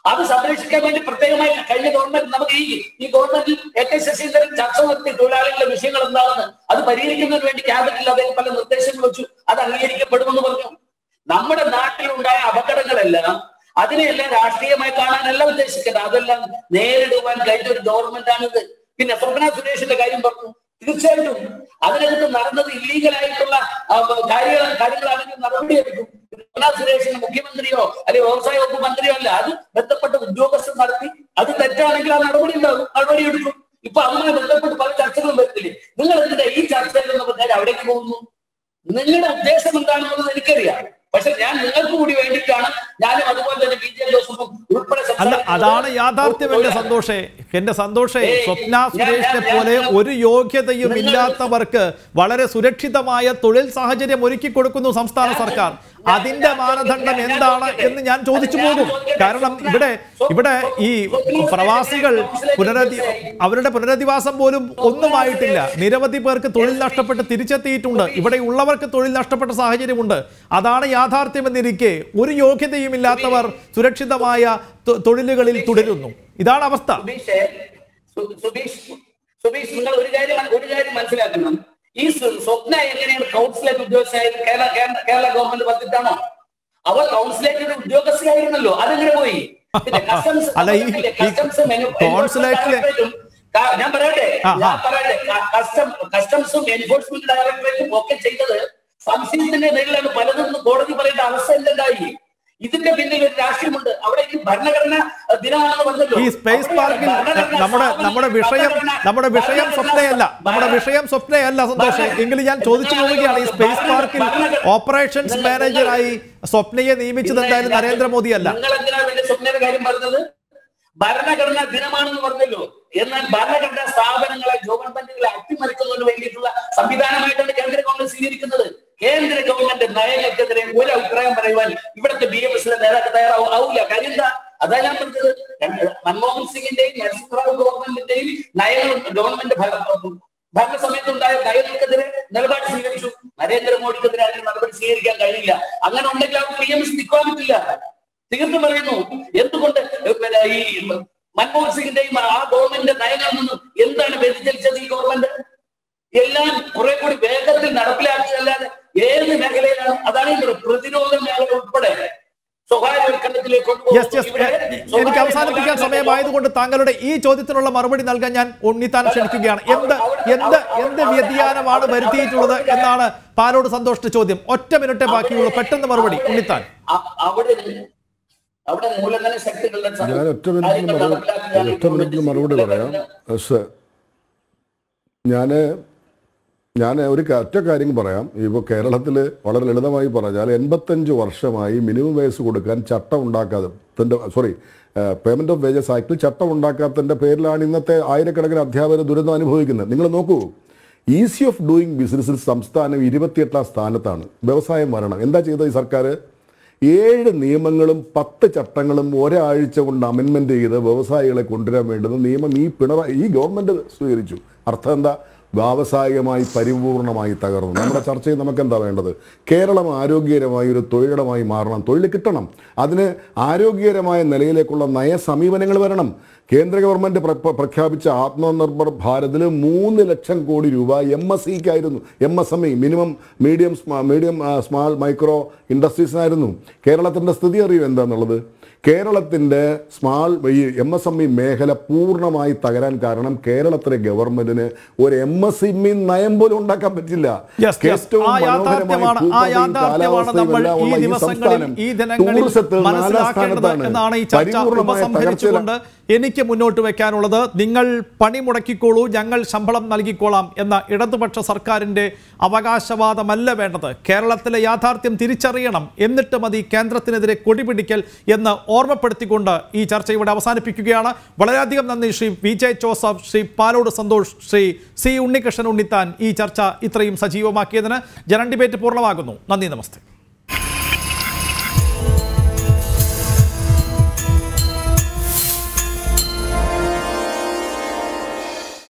അത് സംരക്ഷിക്കാൻ വേണ്ടി പ്രത്യേകമായി കഴിഞ്ഞ ഗവൺമെന്റ് നമുക്ക് ഈ ഈ ഗവൺമെന്റിൽ എ കെ ശശീന്ദ്രൻ ചർച്ച നടത്തി തൊഴിലാളികളുടെ വിഷയങ്ങൾ എന്താണെന്ന് അത് പരിഹരിക്കുന്നതിന് വേണ്ടി ക്യാബിനറ്റിൽ അദ്ദേഹം പല നിർദ്ദേശങ്ങൾ വെച്ചു അത് അംഗീകരിക്കപ്പെടുമെന്ന് പറഞ്ഞു നമ്മുടെ നാട്ടിലുണ്ടായ അപകടങ്ങളെല്ലാം അതിനെയെല്ലാം രാഷ്ട്രീയമായി കാണാനല്ല ഉദ്ദേശിക്കുന്നത് അതെല്ലാം നേരിടുവാൻ കഴിഞ്ഞ ഒരു ഗവൺമെന്റ് ആണിത് പിന്നെ സ്വപ്ന സുരേഷിന്റെ കാര്യം പറഞ്ഞു തീർച്ചയായിട്ടും അതിനകത്ത് നടന്നത് ഇല്ലീഗൽ ആയിട്ടുള്ള ആ, കാര്യങ്ങൾ കാര്യങ്ങളാണെങ്കിൽ നടപടിയെടുക്കും സ്വപ്ന സുരേഷിന് മുഖ്യമന്ത്രിയോ അല്ലെങ്കിൽ വ്യവസായ വകുപ്പ് മന്ത്രിയോ അല്ല അത് ബന്ധപ്പെട്ട ഉദ്യോഗസ്ഥർ നടത്തി അത് തെറ്റാണെങ്കിൽ ആ നടപടി ഉണ്ടാകും നടപടിയെടുക്കും ഇപ്പൊ അതുമായി ബന്ധപ്പെട്ട് പല ചർച്ചകളും വരുന്നില്ലേ നിങ്ങൾ എന്തിനാ ഈ ചർച്ചയിൽ നിന്ന് നേരെ അവിടേക്ക് പോകുന്നു നിങ്ങളുടെ ഉദ്ദേശം എന്താണെന്നുള്ളത് എനിക്കറിയാം പക്ഷെ ഞാൻ നിങ്ങൾക്ക് കൂടി വേണ്ടിയിട്ടാണ് ഞാനും അതുപോലെ തന്നെ ബി ജെ ജോസഫും ഉൾപ്പെടെ അല്ല സംസാരിക്കുന്നത്. അതാണ് യാഥാർത്ഥ്യം എന്റെ ഒരു- സന്തോഷേ എന്റെ സന്തോഷേ ഏയ്, സ്വപ്ന ഞാൻ- സുരേഷിനെ ഞാൻ- പോലെ ഞാൻ- ഒരു യോഗ്യതയും നിങ്ങൾ- ഇല്ലാത്തവർക്ക് വളരെ സുരക്ഷിതമായ തൊഴിൽ സാഹചര്യം ഒരുക്കി കൊടുക്കുന്നു സംസ്ഥാന ഞാൻ- സർക്കാർ ഞാൻ- അതിന്റെ ഞാൻ മാനദണ്ഡം ചോദിക്കട്ടെ, ഞാൻ എന്താണ് ചോദിക്കട്ടെ. എന്ന് ഞാൻ ചോദിച്ചു ഞാൻ പോകും ചോദിക്കട്ടെ, കാരണം സ്വപ്ന- ഇവിടെ സ്വപ്ന- ഇവിടെ ഈ സ്വപ്ന- പ്രവാസികൾ കൗൺസിലേറ്റ് പുനരധി ഉദ്യോഗസ്ഥയായി. അവരുടെ പുനരധിവാസം പോലും ഒന്നുമായിട്ടില്ല നിരവധി പേർക്ക് തൊഴിൽ നഷ്ടപ്പെട്ട് തിരിച്ചെത്തിയിട്ടുണ്ട് ഇവിടെ ഉള്ളവർക്ക് തൊഴിൽ നഷ്ടപ്പെട്ട സാഹചര്യമുണ്ട് അതാണ് യാഥാർത്ഥ്യമെന്നിരിക്കെ ഒരു യോഗ്യതയും ഇല്ലാത്തവർ സുരക്ഷിതമായ തൊ- തൊഴിലുകളിൽ തുടരുന്നു ഇതാണ് അവസ്ഥ സുബീഷേ സു- സുബീഷ് സുബീഷ് നിങ്ങൾ ഒരു കാര്യം ഒരു കാര്യം മനസ്സിലാക്കണം ഈ സ്വ- സ്വപ്ന എങ്ങനെയാണ് കൗൺസിലേറ്റ് ഉദ്യോഗസ്ഥയായത് കേരള കേരള- കേരള ഗവൺമെന്റ് പറഞ്ഞിട്ടാണോ അവർ കൗൺസിലേറ്റിന്റെ ഉദ്യോഗസ്ഥയായിരുന്നല്ലോ അതെങ്ങനെ പോയി പിന്നെ customs അല്ല, ഈ- പറഞ്ഞില്ലേ, ഈ customs മെനു- കോൺസുലേറ്റിലെ- ഡയറക്ടറേറ്റും ക- ഞാൻ പറയട്ടെ ആ, ആ. ഞാൻ പറയട്ടെ ക- കസ്റ്റം കസ്റ്റംസും എൻഫോഴ്സ്മെന്റ് ഡയറക്ടറേറ്റും ഒക്കെ ചെയ്തത് സംശയത്തിന്റെ പേരിലാണ് പലതും കോടതി പറയേണ്ട അവസ്ഥ എന്തുണ്ടായി ഇതിന്റെ പിന്നിൽ ഒരു രാഷ്ട്രീയമുണ്ട് അവിടെ ഈ ഭരണഘടന ദിനമാണെന്ന് പറഞ്ഞല്ലോ ഈ സ്പേസ് അവിടെ പാർക്കിൽ ഭരണഘടന നമ്മുടെ സ്ഥാപനം- നമ്മുടെ വിഷയം ഭരണഘടന- നമ്മുടെ വിഷയം ഭരണഘടന- സ്വപ്നയല്ല നമ്മുടെ ഭരണ- വിഷയം സ്വപ്നയല്ല സന്തോഷം ഭരണ- എങ്കിലും ഞാൻ ചോദിച്ചു പോവുകയാണ് ഈ സ്പേസ് പാർക്കിൽ ഭരണഘടന- ഓപ്പറേഷൻസ് നിങ്ങൾ- മാനേജറായി സ്വപ്നയെ നിയമിച്ചത് എന്തായാലും നരേന്ദ്രമോദി അല്ല നിങ്ങൾ എന്തിനാണ് എന്റെ സ്വപ്നയുടെ കാര്യം പറഞ്ഞത് ഭരണഘടനാ ദിനമാണെന്ന് പറഞ്ഞല്ലോ എന്നാൽ ഭരണഘടനാ സ്ഥാപനങ്ങളെ ഗവൺമെന്റുകളെ അട്ടിമറിക്കുന്നതിന് വേണ്ടിയിട്ടുള്ള സംവിധാനമായിട്ടാണ് കേന്ദ്ര ഗവൺമെന്റ് സ്വീകരിക്കുന്നത് കേന്ദ്ര ഗവൺമെന്റ് നയങ്ങൾക്കെതിരെ ഒരു അഭിപ്രായം പറയുവാൻ ഇവിടുത്തെ ബി എം എസിലെ നേതാക്കൾ തയ്യാറാവും ആവില്ല കാര്യം എന്താ അതാ ഞാൻ പറഞ്ഞത് രണ്ട് മൻമോഹൻ സിംഗിന്റെയും നരസിംഹറാവു ഗവൺമെന്റിന്റെയും നയങ്ങൾ ഗവൺമെന്റ് ഭര- ഭരണ സമയത്തുണ്ടായ നയങ്ങൾക്കെതിരെ നിലപാട് സ്വീകരിച്ചു നരേന്ദ്രമോദിക്കെതിരെ അതിന് നടപടി സ്വീകരിക്കാൻ കഴിയില്ല അങ്ങനെ ഉണ്ടെങ്കിൽ അവർ പി എം എസ് നിൽക്കാൻ പറ്റില്ല തീർന്നു പറയുന്നു എന്തുകൊണ്ട് പിന്നെ ഈ മൻമോഹൻ സിംഗിന്റെയും ആ ഗവൺമെന്റിന്റെ നയങ്ങളിൽ നിന്നും എന്താണ് വ്യതിചലിച്ചത് ഈ ഗവൺമെന്റ് എല്ലാം കുറെ കൂടി വേഗത്തിൽ നടപ്പിലാക്കിയല്ലാതെ ഏത് മേഖലയിലാണ് അതാണ് ഈ പ്രതിരോധ മേഖല ഉൾപ്പെടെ സ്വകാര്യവൽക്കരണത്തിലേക്ക് കൊണ്ടുപോകുന്നു. യെസ് യെസ് ഇവിടെ എനിക്ക് സ്വകാര്യ അവസാനിപ്പിക്കാൻ സ്വകാര്യ സമയമായതുകൊണ്ട് താങ്കളുടെ ഈ ചോദ്യത്തിനുള്ള മറുപടി നൽകാൻ ഞാൻ ഉണ്ണിത്താൻ ക്ഷണിക്കുകയാണ് എന്ത് എന്ത് എന്ത് വ്യതിയാനമാണ് വരുത്തിയിട്ടുള്ളത് എന്നാണ് പാലോട് സന്തോഷിന്റെ ചോദ്യം ഒറ്റ മിനിറ്റേ ബാക്കിയുള്ളൂ പെട്ടെന്ന് മറുപടി ഉണ്ണിത്താൻ അ- അവിടെ അവിടെ മൂലധന ശക്തികളുടെ സ- ഞാൻ ഒറ്റ മിനിറ്റിന് കാര്യങ്ങൾ മറുപടി നടപ്പിലാക്കാൻ ഒറ്റ മിനിറ്റിന് മറുപടി പറയാം പക്ഷേ ഞാൻ ഞാൻ ഒരു ക- ഒറ്റ കാര്യം പറയാം ഇപ്പോൾ കേരളത്തിൽ വളരെ ലളിതമായി പറഞ്ഞാൽ എൺപത്തഞ്ച് വർഷമായി മിനിമം വയസ്സ് കൊടുക്കാൻ ചട്ടം ഉണ്ടാക്കാതെ തൻ്റെ സോറി പേയ്മെൻറ്റ് ഓഫ് വേജസ് ആക്ടിൽ ചട്ടം ഉണ്ടാക്കാത്തതിൻ്റെ പേരിലാണ് ഇന്നത്തെ ആയിരക്കണക്കിന് അധ്യാപകർ ദുരിതം അനുഭവിക്കുന്നത് നിങ്ങൾ നോക്കൂ ഈസി ഓഫ് ഡൂയിങ് ബിസിനസ്സിൽ സംസ്ഥാനം ഇരുപത്തിയെട്ടാം സ്ഥാനത്താണ് വ്യവസായം വരണം എന്താ ചെയ്തത് ഈ സർക്കാർ ഏഴ് നിയമങ്ങളും പത്ത് ചട്ടങ്ങളും ഒരാഴ്ച കൊണ്ട് അമെൻമെന്റ് ചെയ്ത് വ്യവസായികളെ കൊണ്ടുവരാൻ വേണ്ടുന്ന നിയമം ഈ പിണറായി ഈ ഗവൺമെന്റ് സ്വീകരിച്ചു അർത്ഥം എന്താ വ്യാവസായികമായി പരിപൂർണമായി തകർന്നു നമ്മുടെ ചർച്ചയിൽ നമുക്ക് എന്താ വേണ്ടത് കേരളം ആരോഗ്യകരമായ ഒരു തൊഴിലിടമായി മാറണം തൊഴിൽ കിട്ടണം അതിന് ആരോഗ്യകരമായ നിലയിലേക്കുള്ള നയ സമീപനങ്ങൾ വരണം കേന്ദ്ര ഗവൺമെന്റ് പ്ര- പ്ര- പ്രഖ്യാപിച്ച ആത്മനിർഭർ ഭാരതിൽ മൂന്ന് ലക്ഷം കോടി രൂപ എം എസ് സിക്കായിരുന്നു M S M E minimum medium സ്മാ- മീഡിയം ആ, സ്മാൾ മൈക്രോ ഇൻഡസ്ട്രീസിനായിരുന്നു കേരളത്തിൻ്റെ സ്ഥിതി അറിയും എന്താണെന്നുള്ളത് കേരളത്തിൻ്റെ സ്മാൾ ഈ എം എസ് എം ഇ മേഖല പൂർണ്ണമായി തകരാൻ കാരണം കേരളത്തിലെ ഗവൺമെന്റിന് ഒരു എം എസ് എം ഇ നയം പോലും ഉണ്ടാക്കാൻ പറ്റില്ല Yes, yes. ഏറ്റവും ആ യാഥാർത്ഥ്യമാണ് ആ ഭൂപ്രകൃതിയും യാഥാർത്ഥ്യമാണ് കാലാവസ്ഥയും നമ്മൾ എല്ലാം ഈ ഉള്ള ഈ ദിവസങ്ങളിൽ സംസ്ഥാനം ഈ ദിനങ്ങളിൽ ടൂറിസത്തിൽ നാലാം മനസ്സിലാക്കേണ്ടത് സ്ഥാനത്താണ്. എന്നാണ് ഈ ചർച്ച പരിപൂർണ്ണമായ ഉപസംഹരിച്ചുകൊണ്ട് എനിക്ക് മുന്നോട്ട് വെക്കാനുള്ളത് നിങ്ങൾ പണി മുടക്കിക്കോളൂ ഞങ്ങൾ ശമ്പളം നൽകിക്കോളാം എന്ന ഇടതുപക്ഷ സർക്കാരിന്റെ അവകാശവാദമല്ല വേണ്ടത് കേരളത്തിലെ യാഥാർത്ഥ്യം തിരിച്ചറിയണം എന്നിട്ട് മതി കേന്ദ്രത്തിനെതിരെ കൊടിപിടിക്കൽ എന്ന് ഓർമ്മപ്പെടുത്തിക്കൊണ്ട് ഈ ചർച്ച ഇവിടെ അവസാനിപ്പിക്കുകയാണ് വളരെയധികം നന്ദി Shri V J Joseph Shri Palode Santhosh Shri C Unnikrishnan Unnithan ഈ ചർച്ച ഇത്രയും സജീവമാക്കിയതിന് ജനൻ ഡിബേറ്റ് പൂർണ്ണമാകുന്നു നന്ദി നമസ്തേ